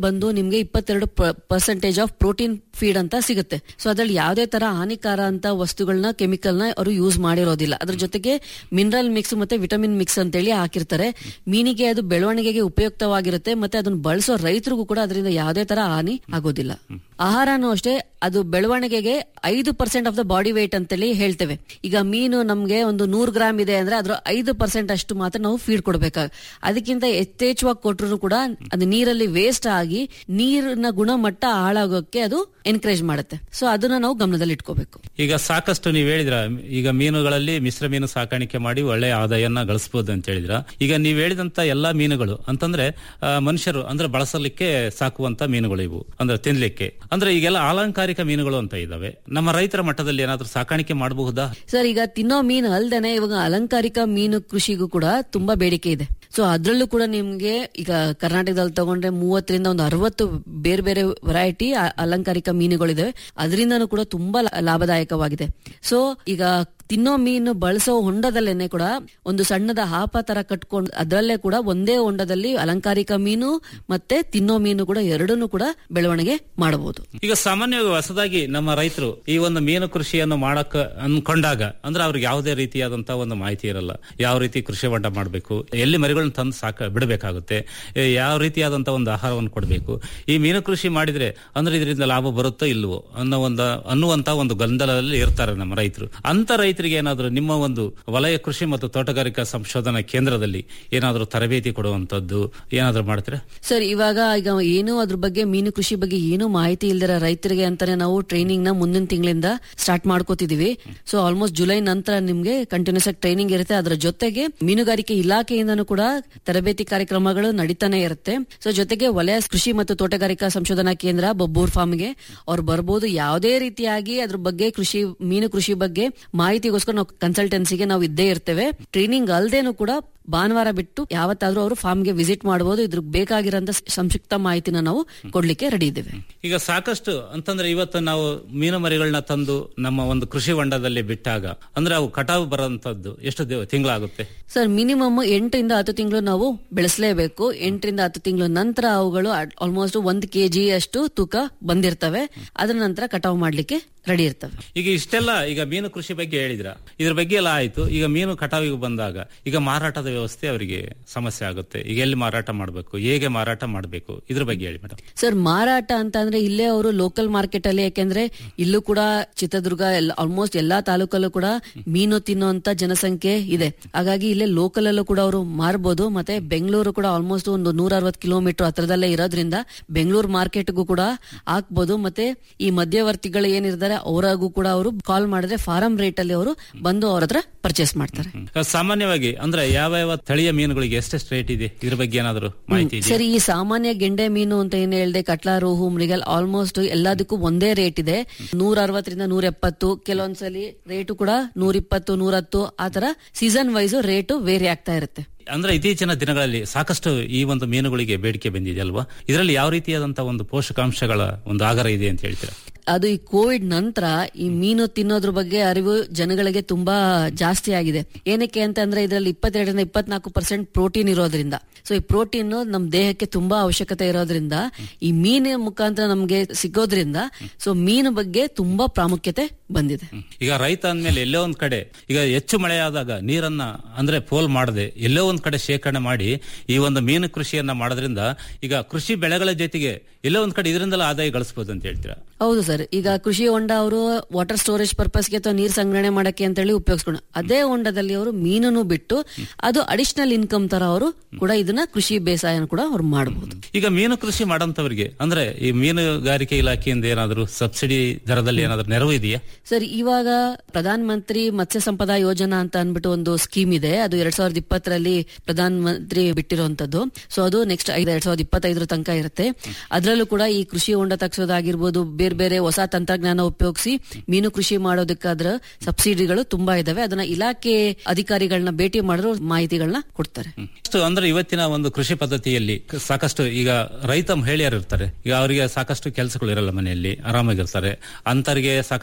ಬಂದು ನಿಮ್ಗೆ ಇಪ್ಪತ್ತೆರಡು ಪರ್ಸೆಂಟೇಜ್ ಆಫ್ ಪ್ರೋಟೀನ್ ಫೀಡ್ ಅಂತ ಸಿಗುತ್ತೆ ಸೊ ಅದ್ರಲ್ಲಿ ಯಾವುದೇ ತರ ಹಾನಿಕಾರ ಅಂತ ವಸ್ತುಗಳನ್ನ ಕೆಮಿಕಲ್ ನ ಅವರು ಯೂಸ್ ಮಾಡಿರೋದಿಲ್ಲ ಅದ್ರ ಜೊತೆಗೆ ಮಿನರಲ್ ಮಿಕ್ಸ್ ಮತ್ತೆ ವಿಟಮಿನ್ ಮಿಕ್ಸ್ ಅಂತೇಳಿ ಹಾಕಿರ್ತಾರೆ ಮೀನಿಗೆ ಅದು ಬೆಳವಣಿಗೆಗೆ ಉಪಯುಕ್ತವಾಗಿರುತ್ತೆ ಮತ್ತೆ ಅದನ್ನ ಬಳಸೋ ರೈತರಿಗೂ ಕೂಡ ಅದರಿಂದ ಯಾವುದೇ ತರ ಹಾನಿ ಆಗೋದಿಲ್ಲ ಆಹಾರನೂ ಅಷ್ಟೇ ಅದು ಬೆಳವಣಿಗೆಗೆ ಐದು percent of the body weight ಅಂತೇಳಿ ಹೇಳ್ತೇವೆ ಈಗ ಮೀನು ನಮ್ಗೆ ಒಂದು ನೂರು ಗ್ರಾಮ್ ಇದೆ ಅಂದ್ರೆ ಅದ್ರ ಐದು ಪರ್ಸೆಂಟ್ ಅಷ್ಟು ಮಾತ್ರ ನಾವು ಫೀಡ್ ಕೊಡ್ಬೇಕಾಗ ಅದಕ್ಕಿಂತ ಯಥೇಚ್ಛವಾಗಿ ಕೊಟ್ಟರು ಕೂಡ ಅದು ನೀರಲ್ಲಿ ವೇಸ್ಟ್ ಆಗಿ ನೀರಿನ ಗುಣಮಟ್ಟ ಹಾಳಾಗೋಕೆ ಅದು ಎನ್ಕರೇಜ್ ಮಾಡುತ್ತೆ ಸೊ ಅದನ್ನ ನಾವು ಗಮನದಲ್ಲಿ ಇಟ್ಕೋಬೇಕು ಈಗ ಸಾಕಷ್ಟು ನೀವು ಹೇಳಿದ್ರ ಈಗ ಮೀನುಗಳಲ್ಲಿ ಮಿಶ್ರ ಮೀನು ಸಾಕಾಣಿಕೆ ಮಾಡಿ ಒಳ್ಳೆ ಆದಾಯನ ಗಳಿಸಬಹುದು ಅಂತ ಹೇಳಿದ್ರ ಈಗ ನೀವು ಹೇಳಿದಂತ ಎಲ್ಲಾ ಮೀನುಗಳು ಅಂತಂದ್ರೆ ಆ, ಮನುಷ್ಯರು ಅಂದ್ರೆ ಬಳಸಲಿಕ್ಕೆ ಸಾಕುವಂತ ಮೀನುಗಳು ಇವು ಅಂದ್ರೆ ತಿನ್ಲಿಕ್ಕೆ ಅಂದ್ರೆ ಈಗೆಲ್ಲ ಅಲಂಕಾರಿಕ ಮೀನುಗಳು ಅಂತ ಇದಾವೆ ನಮ್ಮ ರೈತರ ಮಟ್ಟದಲ್ಲಿ ಏನಾದ್ರೂ ಸಾಕಾಣಿಕೆ ಮಾಡಬಹುದಾ ಸರ್ ಈಗ ತಿನ್ನೋ ಮೀನು ಅಲ್ದೇನೆ ಇವಾಗ ಅಲಂಕಾರಿಕ ಮೀನು ಕೃಷಿಗೂ ಕೂಡ ತುಂಬಾ ಬೇಡಿಕೆ ಇದೆ ಸೊ ಅದ್ರಲ್ಲೂ ಕೂಡ ನಿಮ್ಗೆ ಈಗ ಕರ್ನಾಟಕದಲ್ಲಿ ತಗೊಂಡ್ರೆ ಮೂವತ್ತರಿಂದ ಒಂದು ಅರವತ್ತು ಬೇರೆ ಬೇರೆ ವೆರೈಟಿ ಅಲಂಕಾರಿಕ ಮೀನುಗಳಿದಾವೆ ಅದರಿಂದನೂ ಕೂಡ ತುಂಬಾ ಲಾ- ಲಾಭದಾಯಕವಾಗಿದೆ ಸೊ ಈಗ ತಿನ್ನೋ ಮೀನು ಬಳಸೋ ಹೊಂಡದಲ್ಲೇನೆ ಕೂಡ ಒಂದು ಸಣ್ಣದ ಹಾಪ ತರ ಕಟ್ಕೊಂಡು ಅದರಲ್ಲೇ ಕೂಡ ಒಂದೇ ಹೊಂಡದಲ್ಲಿ ಅಲಂಕಾರಿಕ ಮೀನು ಮತ್ತೆ ತಿನ್ನೋ ಮೀನು ಕೂಡ ಎರಡನ್ನೂ ಕೂಡ ಬೆಳವಣಿಗೆ ಮಾಡಬಹುದು ಈಗ ಸಾಮಾನ್ಯವಾಗಿ ಹೊಸದಾಗಿ ನಮ್ಮ ರೈತರು ಈ ಒಂದು ಮೀನು ಕೃಷಿಯನ್ನು ಮಾಡಕ್ ಅನ್ಕೊಂಡಾಗ ಅಂದ್ರೆ ಅವ್ರಿಗೆ ಯಾವುದೇ ರೀತಿಯಾದಂತಹ ಒಂದು ಮಾಹಿತಿ ಇರಲ್ಲ ಯಾವ ರೀತಿ ಕೃಷಿ ಹೊಂಡ ಮಾಡಬೇಕು ಎಲ್ಲಿ ಮರಿಗಳನ್ನ ತಂದು ಸಾಕ ಬಿಡಬೇಕಾಗುತ್ತೆ ಏ, ಯಾವ ರೀತಿಯಾದಂತಹ ಒಂದು ಆಹಾರವನ್ನು ಕೊಡಬೇಕು ಈ ಮೀನು ಕೃಷಿ ಮಾಡಿದ್ರೆ ಅಂದ್ರೆ ಇದರಿಂದ ಲಾಭ ಬರುತ್ತೋ ಇಲ್ವೋ ಅನ್ನೋ ಒಂದು ಅನ್ನುವಂತ ಒಂದು ಗೊಂದಲದಲ್ಲಿ ಇರ್ತಾರೆ ನಮ್ಮ ರೈತರು ಅಂತ ರೈತರಿಗೆ ಏನಾದ್ರು ನಿಮ್ಮ ಒಂದು ವಲಯ ಕೃಷಿ ಮತ್ತು ತೋಟಗಾರಿಕಾ ಸಂಶೋಧನಾ ಕೇಂದ್ರದಲ್ಲಿ ಏನಾದ್ರು ತರಬೇತಿ ಕೊಡುವಂತದ್ದು ಏನಾದ್ರು ಮಾಡ್ತೀರಾ ಸರ್ ಇವಾಗ ಈಗ ಏನು ಅದ್ರ ಬಗ್ಗೆ ಮೀನು ಕೃಷಿ ಬಗ್ಗೆ ಏನು ಮಾಹಿತಿ ಇಲ್ದಿರ ರೈತರಿಗೆ ಅಂತಾನೆ ನಾವು ಟ್ರೈನಿಂಗ್ ನ ಮುಂದಿನ ತಿಂಗಳಿಂದ ಸ್ಟಾರ್ಟ್ ಮಾಡ್ಕೋತಿದೀವಿ ಸೊ ಆಲ್ಮೋಸ್ಟ್ ಜುಲೈ ನಂತರ ನಿಮ್ಗೆ ಕಂಟಿನ್ಯೂಸ್ ಆಗಿ ಟ್ರೈನಿಂಗ್ ಇರುತ್ತೆ ಅದರ ಜೊತೆಗೆ ಮೀನುಗಾರಿಕೆ ಇಲಾಖೆಯಿಂದನೂ ಕೂಡ ತರಬೇತಿ ಕಾರ್ಯಕ್ರಮಗಳು ನಡೀತಾನೆ ಇರುತ್ತೆ ಸೊ ಜೊತೆಗೆ ವಲಯ ಕೃಷಿ ಮತ್ತು ತೋಟಗಾರಿಕಾ ಸಂಶೋಧನಾ ಕೇಂದ್ರ ಬೊಬ್ಬೂರ್ ಫಾರ್ಮ್ಗೆ ಅವ್ರು ಬರ್ಬೋದು ಯಾವುದೇ ರೀತಿಯಾಗಿ ಅದ್ರ ಬಗ್ಗೆ ಕೃಷಿ ಮೀನು ಕೃಷಿ ಬಗ್ಗೆ ಮಾಹಿತಿಗೋಸ್ಕರ ನಾವು ಕನ್ಸಲ್ಟೆನ್ಸಿಗೆ ನಾವು ಇದ್ದೇ ಇರ್ತೇವೆ ಟ್ರೈನಿಂಗ್ ಅಲ್ದೇನೂ ಕೂಡ ಭಾನುವಾರ ಬಿಟ್ಟು ಯಾವತ್ತಾದ್ರೂ ಅವರು ಫಾರ್ಮ್ಗೆ ವಿಸಿಟ್ ಮಾಡಬಹುದು ಇದ್ರ ಬೇಕಾಗಿರೋಂತ ಸಂಕ್ಷಿಪ್ತ ಮಾಹಿತಿನ ನಾವು ಕೊಡ್ಲಿಕ್ಕೆ ರೆಡಿ ಇದ್ದೇವೆ ಈಗ ಸಾಕಷ್ಟು ಅಂತಂದ್ರೆ ಇವತ್ತು ನಾವು ಮೀನು ಮರಿಗಳನ್ನ ತಂದು ನಮ್ಮ ಒಂದು ಕೃಷಿ ಹೊಂಡದಲ್ಲಿ ಬಿಟ್ಟಾಗ ಅಂದ್ರೆ ಅವು ಕಟಾವು ಬರೋಂಥದ್ದು ಎಷ್ಟು ದಿವ- ತಿಂಗಳಾಗುತ್ತೆ ಸರ್ ಮಿನಿಮಮ್ ಎಂಟರಿಂದ ಹತ್ತು ತಿಂಗಳು ನಾವು ಬೆಳೆಸಲೇಬೇಕು ಎಂಟರಿಂದ ಹತ್ತು ತಿಂಗಳು ನಂತರ ಅವುಗಳು ಆಲ್ಮೋಸ್ಟ್ ಒಂದ್ ಕೆಜಿ ಅಷ್ಟು ತೂಕ ಬಂದಿರ್ತವೆ ಅದರ ನಂತರ ಕಟಾವು ಮಾಡ್ಲಿಕ್ಕೆ ರೆಡಿ ಇರ್ತವೆ ಈಗ ಇಷ್ಟೆಲ್ಲ ಈಗ ಮೀನು ಕೃಷಿ ಬಗ್ಗೆ ಹೇಳಿದ್ರ ಇದ್ರ ಬಗ್ಗೆ ಎಲ್ಲ ಆಯ್ತು ಈಗ ಮೀನು ಕಟಾವಿಗೆ ಬಂದಾಗ ಈಗ ಮಾರಾಟದ ವ್ಯವಸ್ಥೆ ಅವರಿಗೆ ಸಮಸ್ಯೆ ಆಗುತ್ತೆ ಈಗ ಎಲ್ಲಿ ಮಾರಾಟ ಮಾಡಬೇಕು ಹೇಗೆ ಮಾರಾಟ ಮಾಡಬೇಕು ಇದ್ರ ಬಗ್ಗೆ ಹೇಳಿ ಮೇಡಮ್ ಸರ್ ಮಾರಾಟ ಅಂತ ಅಂದ್ರೆ ಇಲ್ಲೇ ಅವರು ಲೋಕಲ್ ಮಾರ್ಕೆಟ್ ಅಲ್ಲಿ ಯಾಕೆಂದ್ರೆ ಇಲ್ಲೂ ಕೂಡ ಚಿತ್ರದುರ್ಗ ಎಲ್ಲ ಆಲ್ಮೋಸ್ಟ್ ಎಲ್ಲಾ ತಾಲೂಕಲ್ಲೂ ಕೂಡ ಮೀನು ತಿನ್ನುವಂತ ಜನಸಂಖ್ಯೆ ಇದೆ ಹಾಗಾಗಿ ಇಲ್ಲೇ ಲೋಕಲ್ ಅಲ್ಲೂ ಕೂಡ ಅವರು ಮಾರ್ಬೋದು ಮತ್ತೆ ಬೆಂಗಳೂರು ಕೂಡ ಆಲ್ಮೋಸ್ಟ್ ಒಂದು ನೂರ ಅರವತ್ತು ಕಿಲೋಮೀಟರ್ ಹತ್ರದಲ್ಲೇ ಇರೋದ್ರಿಂದ ಬೆಂಗಳೂರು ಮಾರ್ಕೆಟ್ಗೂ ಕೂಡ ಹಾಕ್ಬೋದು ಮತ್ತೆ ಈ ಮಧ್ಯವರ್ತಿಗಳು ಏನಿರ್ತಾರೆ ಅವರಾಗೂ ಕೂಡ ಅವರು ಕಾಲ್ ಮಾಡಿದ್ರೆ ಫಾರಂ ರೇಟ್ ಅಲ್ಲಿ ಅವರು ಬಂದು ಅವ್ರ ಹತ್ರ ಪರ್ಚೇಸ್ ಮಾಡ್ತಾರೆ ಸಾಮಾನ್ಯವಾಗಿ ಅಂದ್ರೆ ಯಾವ ಯಾವ ತಳಿಯ ಮೀನುಗಳಿಗೆ ಎಷ್ಟೆಷ್ಟು ರೇಟ್ ಇದೆ ಇದ್ರ ಬಗ್ಗೆ ಏನಾದ್ರು ಮಾಹಿತಿ ಇದೆ ಸರಿ ಈ ಸಾಮಾನ್ಯ ಗೆಂಡೆ ಮೀನು ಅಂತ ಏನ್ ಹೇಳ್ದೆ ಕಟ್ಲಾ ರೋಹು ಮೃಗಲ್ ಆಲ್ಮೋಸ್ಟ್ ಎಲ್ಲದಕ್ಕೂ ಒಂದೇ ರೇಟ್ ಇದೆ ನೂರ ಅರವತ್ತರಿಂದ ನೂರ ಎಪ್ಪತ್ತು ಕೆಲವೊಂದ್ಸಲಿ ರೇಟು ಕೂಡ ನೂರ ಇಪ್ಪತ್ತು ನೂರ ಹತ್ತು ಆತರ ಸೀಸನ್ ವೈಸ್ ರೇಟು ವೇರಿ ಆಗ್ತಾ ಇರುತ್ತೆ ಅಂದ್ರೆ ಇತ್ತೀಚಿನ ದಿನಗಳಲ್ಲಿ ಸಾಕಷ್ಟು ಈ ಒಂದು ಮೀನುಗಳಿಗೆ ಬೇಡಿಕೆ ಬಂದಿದೆ ಅಲ್ವಾ ಇದರಲ್ಲಿ ಯಾವ ರೀತಿಯಾದಂತಹ ಒಂದು ಪೋಷಕಾಂಶಗಳ ಒಂದು ಆಗರ ಇದೆ ಅಂತ ಹೇಳ್ತೀರಾ ಅದು ಈ ಕೋವಿಡ್ ನಂತರ ಈ ಮೀನು ತಿನ್ನೋದ್ರ ಬಗ್ಗೆ ಅರಿವು ಜನಗಳಿಗೆ ತುಂಬಾ ಜಾಸ್ತಿ ಆಗಿದೆ ಏನಕ್ಕೆ ಅಂತ ಅಂದ್ರೆ ಇದರಲ್ಲಿ ಇಪ್ಪತ್ತೆರಡರಿಂದ ಇಪ್ಪತ್ನಾಲ್ಕು ಪರ್ಸೆಂಟ್ ಪ್ರೋಟೀನ್ ಇರೋದ್ರಿಂದ ಸೊ ಈ ಪ್ರೋಟೀನ್ ನಮ್ ದೇಹಕ್ಕೆ ತುಂಬಾ ಅವಶ್ಯಕತೆ ಇರೋದ್ರಿಂದ ಈ ಮೀನಿನ ಮುಖಾಂತರ ನಮ್ಗೆ ಸಿಗೋದ್ರಿಂದ ಸೊ ಮೀನು ಬಗ್ಗೆ ತುಂಬಾ ಪ್ರಾಮುಖ್ಯತೆ ಬಂದಿದೆ ಈಗ ರೈತ ಅಂದ್ಮೇಲೆ ಎಲ್ಲೋ ಒಂದ್ ಕಡೆ ಈಗ ಹೆಚ್ಚು ಮಳೆ ಆದಾಗ ನೀರನ್ನ ಅಂದ್ರೆ ಪೋಲ್ ಮಾಡದೆ ಎಲ್ಲೋ ಒಂದ್ ಕಡೆ ಶೇಖರಣೆ ಮಾಡಿ ಈ ಒಂದು ಮೀನು ಕೃಷಿಯನ್ನ ಮಾಡೋದ್ರಿಂದ ಈಗ ಕೃಷಿ ಬೆಳೆಗಳ ಜೊತೆಗೆ ಎಲ್ಲೋ ಒಂದ್ ಕಡೆ ಇದರಿಂದಲೂ ಆದಾಯ ಗಳಿಸಬಹುದು ಅಂತ ಹೇಳ್ತೀರಾ ಹೌದು ಸರ್ ಈಗ ಕೃಷಿ ಹೊಂಡ ಅವರು ವಾಟರ್ ಸ್ಟೋರೇಜ್ ಪರ್ಪಸ್ಗೆ ಅಥವಾ ನೀರ್ ಸಂಗ್ರಹಣೆ ಮಾಡಕ್ಕೆ ಅಂತ ಹೇಳಿ ಉಪಯೋಗಿಸ್ಕೊಂಡು ಅದೇ ಹೊಂಡದಲ್ಲಿ ಅವರು ಮೀನನ್ನು ಬಿಟ್ಟು ಅದು ಅಡಿಷನಲ್ ಇನ್ಕಮ್ ತರ ಅವರು ಕೂಡ ಇದನ್ನ ಕೃಷಿ ಬೇಸಾಯ ಕೂಡ ಅವ್ರು ಮಾಡಬಹುದು ಈಗ ಮೀನು ಕೃಷಿ ಮಾಡಂತವರಿಗೆ ಅಂದ್ರೆ ಈ ಮೀನುಗಾರಿಕೆ ಇಲಾಖೆಯಿಂದ ಏನಾದ್ರು ಸಬ್ಸಿಡಿ ದರದಲ್ಲಿ ಏನಾದ್ರು ನೆರವು ಇದೆಯಾ ಸರ್ ಇವಾಗ ಪ್ರಧಾನ ಮಂತ್ರಿ ಮತ್ಸ್ಯ ಸಂಪದಾ ಯೋಜನಾ ಅಂತ ಅನ್ಬಿಟ್ಟು ಒಂದು ಸ್ಕೀಮ್ ಇದೆ ಅದು ಎರಡ್ ಸಾವಿರದ ಇಪ್ಪತ್ತರಲ್ಲಿ ಪ್ರಧಾನ ಮಂತ್ರಿ ಬಿಟ್ಟಿರುವಂತದ್ದು ಸೊ ಅದು ನೆಕ್ಸ್ಟ್ ಐದು ಎರಡ್ ಸಾವಿರದ ಇಪ್ಪತ್ತೈದರ ತನಕ ಇರುತ್ತೆ ಅದರಲ್ಲೂ ಕೂಡ ಈ ಕೃಷಿ ಹೊಂಡ ತಗ್ಸೋದಾಗಿರ್ಬೋದು ಬೇರೆ ಬೇರೆ ಹೊಸ ತಂತ್ರಜ್ಞಾನ ಉಪಯೋಗಿಸಿ ಮೀನು ಕೃಷಿ ಮಾಡೋದಕ್ಕಾದ್ರ ಸಬ್ಸಿಡಿಗಳು ತುಂಬಾ ಇದಾವೆ ಅದನ್ನ ಇಲಾಖೆ ಅಧಿಕಾರಿಗಳನ್ನ ಭೇಟಿ ಮಾಡಿದ್ರು ಮಾಹಿತಿಗಳನ್ನ ಕೊಡ್ತಾರೆ ಅಷ್ಟು ಅಂದ್ರೆ ಇವತ್ತಿನ ಒಂದು ಕೃಷಿ ಪದ್ಧತಿಯಲ್ಲಿ ಸಾಕಷ್ಟು ಈಗ ರೈತ ಮಹಿಳೆಯರು ಇರ್ತಾರೆ ಈಗ ಅವರಿಗೆ ಸಾಕಷ್ಟು ಕೆಲಸಗಳು ಇರಲ್ಲ ಮನೆಯಲ್ಲಿ ಆರಾಮಾಗಿರ್ತಾರೆ ಅಂತರಿಗೆ ಸಾಕಷ್ಟು ಜಮೀನುಗಳು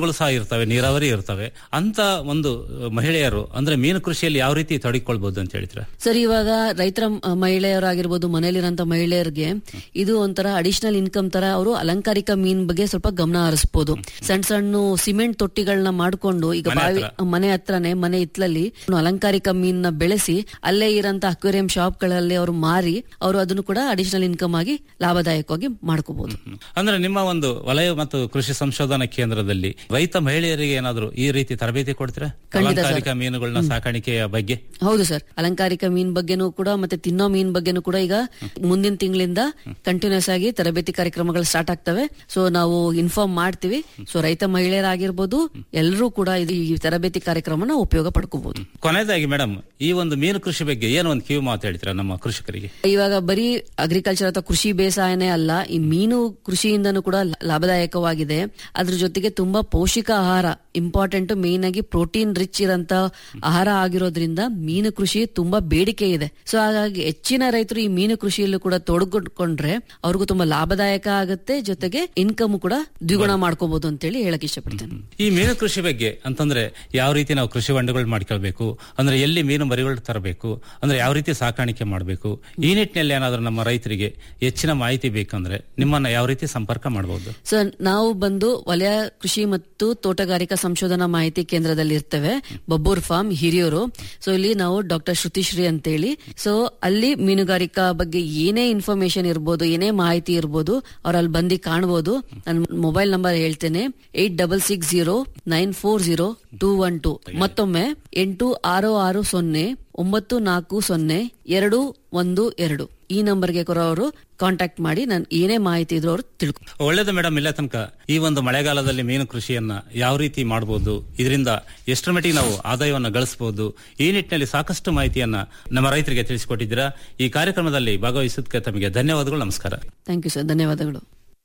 ಜಮೀನುಗಳು ಸಹ ಇರ್ತವೆ ನೀರಾವರಿ ಇರ್ತವೆ ಅಂತ ಒಂದು ಮಹಿಳೆಯರು ಅಂದ್ರೆ ಮೀನು ಕೃಷಿಯಲ್ಲಿ ಯಾವ ರೀತಿ ತೊಡಗಿಕೊಳ್ಬಹುದು ಅಂತ ಹೇಳ್ತೀರಾ ಸರ್ ಇವಾಗ ರೈತರ ಮ- ಮಹಿಳೆಯರಾಗಿರ್ಬೋದು ಮನೆಯಲ್ಲಿರೋಂಥ ಮಹಿಳೆಯರಿಗೆ ಇದು ಒಂಥರ ಅಡಿಷನಲ್ ಇನ್ಕಮ್ ತರ ಅವರು ಅಲಂಕಾರಿಕ ಮೀನ್ ಬಗ್ಗೆ ಸ್ವಲ್ಪ ಗಮನ ಹರಿಸಬಹುದು ಸಣ್ಣ ಸಣ್ಣ ಸಿಮೆಂಟ್ ತೊಟ್ಟಿಗಳನ್ನ ಮಾಡ್ಕೊಂಡು ಈಗ ಮನೆ ಬಾವಿ ಹತ್ರ. ಮನೆ ಹತ್ರನೇ ಮನೆ ಇತ್ಲಲ್ಲಿ ಅಲಂಕಾರಿಕ ಮೀನ್ನ ಬೆಳೆಸಿ ಅಲ್ಲೇ ಇರೋಂಥ ಅಕ್ವೇರಿಯಂ ಶಾಪ್ ಗಳಲ್ಲಿ ಅವರು ಮಾರಿ ಅವರು ಅದನ್ನು ಕೂಡ ಅಡಿಷನಲ್ ಇನ್ಕಮ್ ಆಗಿ ಲಾಭದಾಯಕವಾಗಿ ಮಾಡ್ಕೋಬಹುದು ಅಂದ್ರೆ ನಿಮ್ಮ ಒಂದು ವಲಯ ಮತ್ತು ಕೃಷಿ ಸಂಶೋಧನಾ ಕೇಂದ್ರದಲ್ಲಿ ರೈತ ಮಹಿಳೆಯರಿಗೆ ಏನಾದ್ರು ಈ ರೀತಿ ತರಬೇತಿ ಕೊಡ್ತೀರಾ ಖಂಡಿತ ಸರ್. ಅಲಂಕಾರಿಕ ಮೀನುಗಳನ್ನ ಸಾಕಾಣಿಕೆಯ ಬಗ್ಗೆ ಹೌದು ಸರ್ ಅಲಂಕಾರಿಕ ಮೀನ್ ಬಗ್ಗೆನೂ ಕೂಡ ಮತ್ತೆ ತಿನ್ನೋ ಮೀನ್ ಬಗ್ಗೆನೂ ಕೂಡ ಈಗ ಮುಂದಿನ ತಿಂಗಳಿಂದ ಕಂಟಿನ್ಯೂಸ್ ಆಗಿ ತರಬೇತಿ ಕಾರ್ಯಕ್ರಮಗಳು ಸ್ಟಾರ್ಟ್ ಆಗ್ತವೆ ಸೊ ನಾವು ಇನ್ಫಾರ್ಮ್ ಮಾಡ್ತೀವಿ ಸೊ ರೈತ ಮಹಿಳೆಯರಾಗಿರ್ಬೋದು ಎಲ್ಲರೂ ಕೂಡ ಇದು ಈ ತರಬೇತಿ ಕಾರ್ಯಕ್ರಮನ ಉಪಯೋಗ ಪಡ್ಕೋಬಹುದು ಕೊನೆಯದಾಗಿ ಮೇಡಮ್ ಈ ಒಂದು ಮೀನು ಕೃಷಿ ಬಗ್ಗೆ ಏನು ಒಂದು ಕಿವಿ ಮಾತು ಹೇಳ್ತೀರಾ ನಮ್ಮ ಕೃಷಿಕರಿಗೆ ಇವಾಗ ಬರೀ ಅಗ್ರಿಕಲ್ಚರ್ ಅಥವಾ ಕೃಷಿ ಬೇಸಾಯನೇ ಅಲ್ಲ ಈ ಮೀನು ಕೃಷಿಯಿಂದನೂ ಕೂಡ ಲಾಭದಾಯಕವಾಗಿದೆ ಅದ್ರ ಜೊತೆಗೆ ತುಂಬಾ ಪೌಷ್ಟಿಕ ಆಹಾರ ಇಂಪಾರ್ಟೆಂಟ್ ಮೇನ್ ಆಗಿ ಪ್ರೋಟೀನ್ ರಿಚ್ ಇರಂತ ಆಹಾರ ಆಗಿರೋದ್ರಿಂದ ಮೀನು ಕೃಷಿ ತುಂಬಾ ಬೇಡಿಕೆ ಇದೆ ಸೊ ಹಾಗಾಗಿ ಹೆಚ್ಚಿನ ರೈತರು ಈ ಮೀನು ಕೃಷಿಯಲ್ಲೂ ಕೂಡ ತೊಡಗಿಕೊಂಡ್ರೆ ಅವ್ರಿಗೂ ತುಂಬಾ ಲಾಭದಾಯಕ ಆಗುತ್ತೆ ಜೊತೆಗೆ ಇನ್ಕಮ್ ಕೂಡ ದ್ವಿಗುಣ ಮಾಡ್ಕೋಬಹುದು ಅಂತೇಳಿ ಹೇಳಕ್ ಇಷ್ಟಪಡ್ತೇನೆ ಈ ಮೀನು ಕೃಷಿ ಬಗ್ಗೆ ಅಂತಂದ್ರೆ ಯಾವ ರೀತಿ ನಾವು ಕೃಷಿ ಹೊಂಡಗಳು ಮಾಡ್ಕೊಳ್ಬೇಕು ಅಂದ್ರೆ ಎಲ್ಲಿ ಮೀನು ಮರಿಗಳು ತರಬೇಕು ಅಂದ್ರೆ ಯಾವ ರೀತಿ ಸಾಕಾಣಿಕೆ ಮಾಡಬೇಕು ಈ ನಿಟ್ಟಿನಲ್ಲಿ ಏನಾದ್ರೂ ನಮ್ಮ ರೈತರಿಗೆ ಹೆಚ್ಚಿನ ಮಾಹಿತಿ ಬೇಕಂದ್ರೆ ನಿಮ್ಮನ್ನ ಯಾವ ರೀತಿ ಸಂಪರ್ಕ ಮಾಡಬಹುದು ಸೊ ನಾವು ಬಂದು ವಲಯ ಕೃಷಿ ಮತ್ತು ತೋಟಗಾರಿಕಾ ಸಂಶೋಧನಾ ಮಾಹಿತಿ ಕೇಂದ್ರದಲ್ಲಿ ಇರ್ತೇವೆ ಬಬ್ಬೂರ್ ಫಾರ್ಮ್ ಹಿರಿಯೂರು ಸೊ ಇಲ್ಲಿ ನಾವು ಡಾಕ್ಟರ್ ಶ್ರುತಿಶ್ರೀ ಅಂತೇಳಿ ಸೊ ಅಲ್ಲಿ ಮೀನುಗಾರಿಕಾ ಬಗ್ಗೆ ಏನೇ ಇನ್ಫಾರ್ಮೇಶನ್ ಇರ್ಬೋದು ಏನೇ ಮಾಹಿತಿ ಇರ್ಬೋದು ಅವ್ರು ಅಲ್ಲಿ ಬಂದು ಕಾಣ್ಬೋದು ನನ್ನ ಮೊಬೈಲ್ ನಂಬರ್ ಹೇಳ್ತೇನೆ eight double six zero nine four zero two one two ಮತ್ತೊಮ್ಮೆ ಎಂಟು ಆರು ಆರು ಸೊನ್ನೆ ಒಂಬತ್ತು ನಾಲ್ಕು ಸೊನ್ನೆ ಎರಡು ಒಂದು ಎರಡು ಈ ನಂಬರ್ಗೆ ಕೂಡ ಅವರು ಕಾಂಟ್ಯಾಕ್ಟ್ ಮಾಡಿ ನಾನು ಏನೇ ಮಾಹಿತಿ ಇದ್ರು ಅವರು ತಿಳ್ಕೊ ಒಳ್ಳೇದು ಮೇಡಮ್ ಇಲ್ಲ ತನಕ ಈ ಒಂದು ಮಳೆಗಾಲದಲ್ಲಿ ಮೀನು ಕೃಷಿಯನ್ನ ಯಾವ ರೀತಿ ಮಾಡಬಹುದು ಇದರಿಂದ ಎಷ್ಟರ ಮಟ್ಟಿಗೆ ನಾವು ಆದಾಯವನ್ನು ಗಳಿಸಬಹುದು ಈ ನಿಟ್ಟಿನಲ್ಲಿ ಸಾಕಷ್ಟು ಮಾಹಿತಿಯನ್ನ ನಮ್ಮ ರೈತರಿಗೆ ತಿಳಿಸಿಕೊಟ್ಟಿದ್ದೀರಾ ಈ ಕಾರ್ಯಕ್ರಮದಲ್ಲಿ ಭಾಗವಹಿಸೋದಕ್ಕೆ ತಮಗೆ ಧನ್ಯವಾದಗಳು ನಮಸ್ಕಾರ ಥ್ಯಾಂಕ್ ಯು ಸರ್ ಧನ್ಯವಾದಗಳು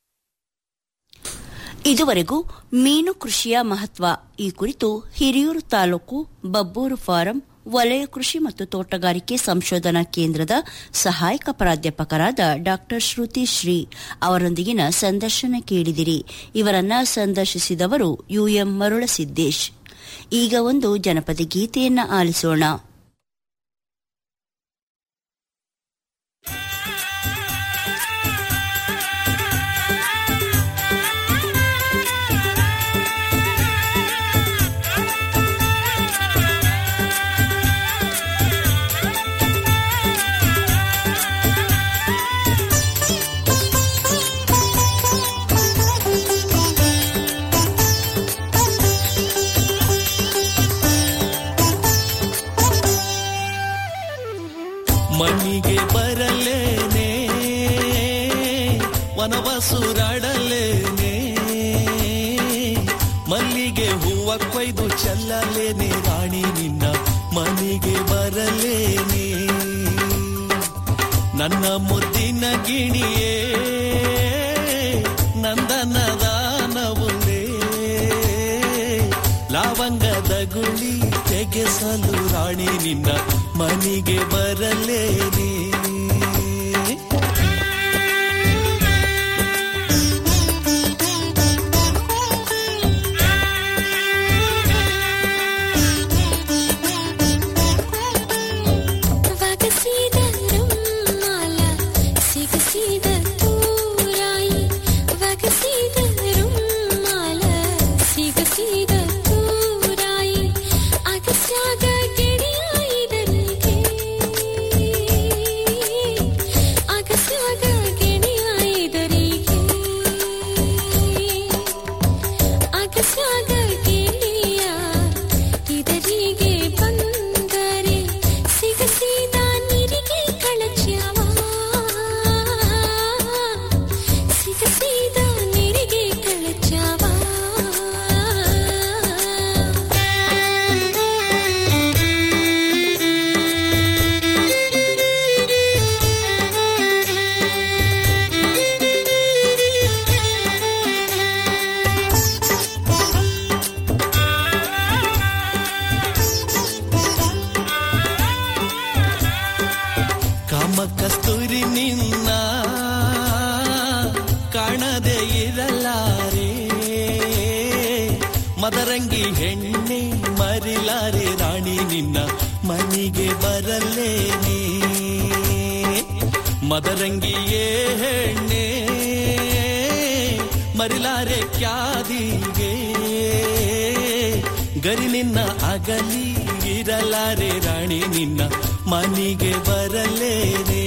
ಇದುವರೆಗೂ ಮೀನು ಕೃಷಿಯ ಮಹತ್ವ ಈ ಕುರಿತು ಹಿರಿಯೂರು ತಾಲೂಕು ಬಬ್ಬೂರು ಫಾರಂ ವಲಯ ಕೃಷಿ ಮತ್ತು ತೋಟಗಾರಿಕೆ ಸಂಶೋಧನಾ ಕೇಂದ್ರದ ಸಹಾಯಕ ಪ್ರಾಧ್ಯಾಪಕರಾದ ಡಾ ಶ್ರುತಿ ಶ್ರೀ ಅವರೊಂದಿಗಿನ ಸಂದರ್ಶನ ಕೇಳಿದಿರಿ ಇವರನ್ನ ಸಂದರ್ಶಿಸಿದವರು ಯುಎಂ ಮರುಳಸಿದ್ದೇಶ್ ಈಗ ಒಂದು ಜನಪದ ಗೀತೆಯನ್ನ ಆಲಿಸೋಣ ಮಣ್ಣಿಗೆ ಬರಲೇನೆ ವನವಸುರಾಡಲೇನೆ ಮಲ್ಲಿಗೆ ಹೂವ ಕೊಯ್ದು ಚೆಲ್ಲಲೇನೆ ರಾಣಿ ನಿನ್ನ ಮನೆಗೆ ಬರಲೇನೆ ನನ್ನ ಮುದ್ದಿನ ಗಿಣಿಯೇ ನಂದನದಾನವುಲೇ ಲಾವಂಗದ ಗುಳಿ ತೆಗೆಸಲು ರಾಣಿ ನಿನ್ನ ಮನೆಗೆ ಬರಲೇನೆ ವಗಸಿದ ರುಮಾಲ ಸಿಗಸಿದ ತೂರಾಯಿ ವಗಸಿದ ರುಮಾಲ ಸಿಗಸಿದ ತೂರಾಯಿ ಅಗಸ್ಯಾಗ ಗೆಳೆಯಾಯಿದನಿಗೆ ಅಗಸ್ಯಾಗ ಗೆಳೆಯಾಯಿದರಿಗೆ ಅಗಸ್ಯಾಗ ಗೆಳೆಯ ಇದರಿಗೆ ಬಂದರೆ ಸಿಗಸಿದ ನೀರಿಗೆ ಕಳಚ್ಯವ ಸಿಗಸಿದ ನೀರಿಗೆ ಕಳಚ್ಯವ ಹೆಣ್ಣೆ ಮರಿಲಾರೆ ರಾಣಿ ನಿನ್ನ ಮನೆಗೆ ಬರಲೇನೆ ಮದರಂಗಿಯೇ ಹೆಣ್ಣೆ ಮರಿಲಾರೆ ಕ್ಯಾದಿಗೆ ಗರಿ ನಿನ್ನ ಅಗಲಿ ಇರಲಾರೆ ರಾಣಿ ನಿನ್ನ ಮನೆಗೆ ಬರಲೇನೆ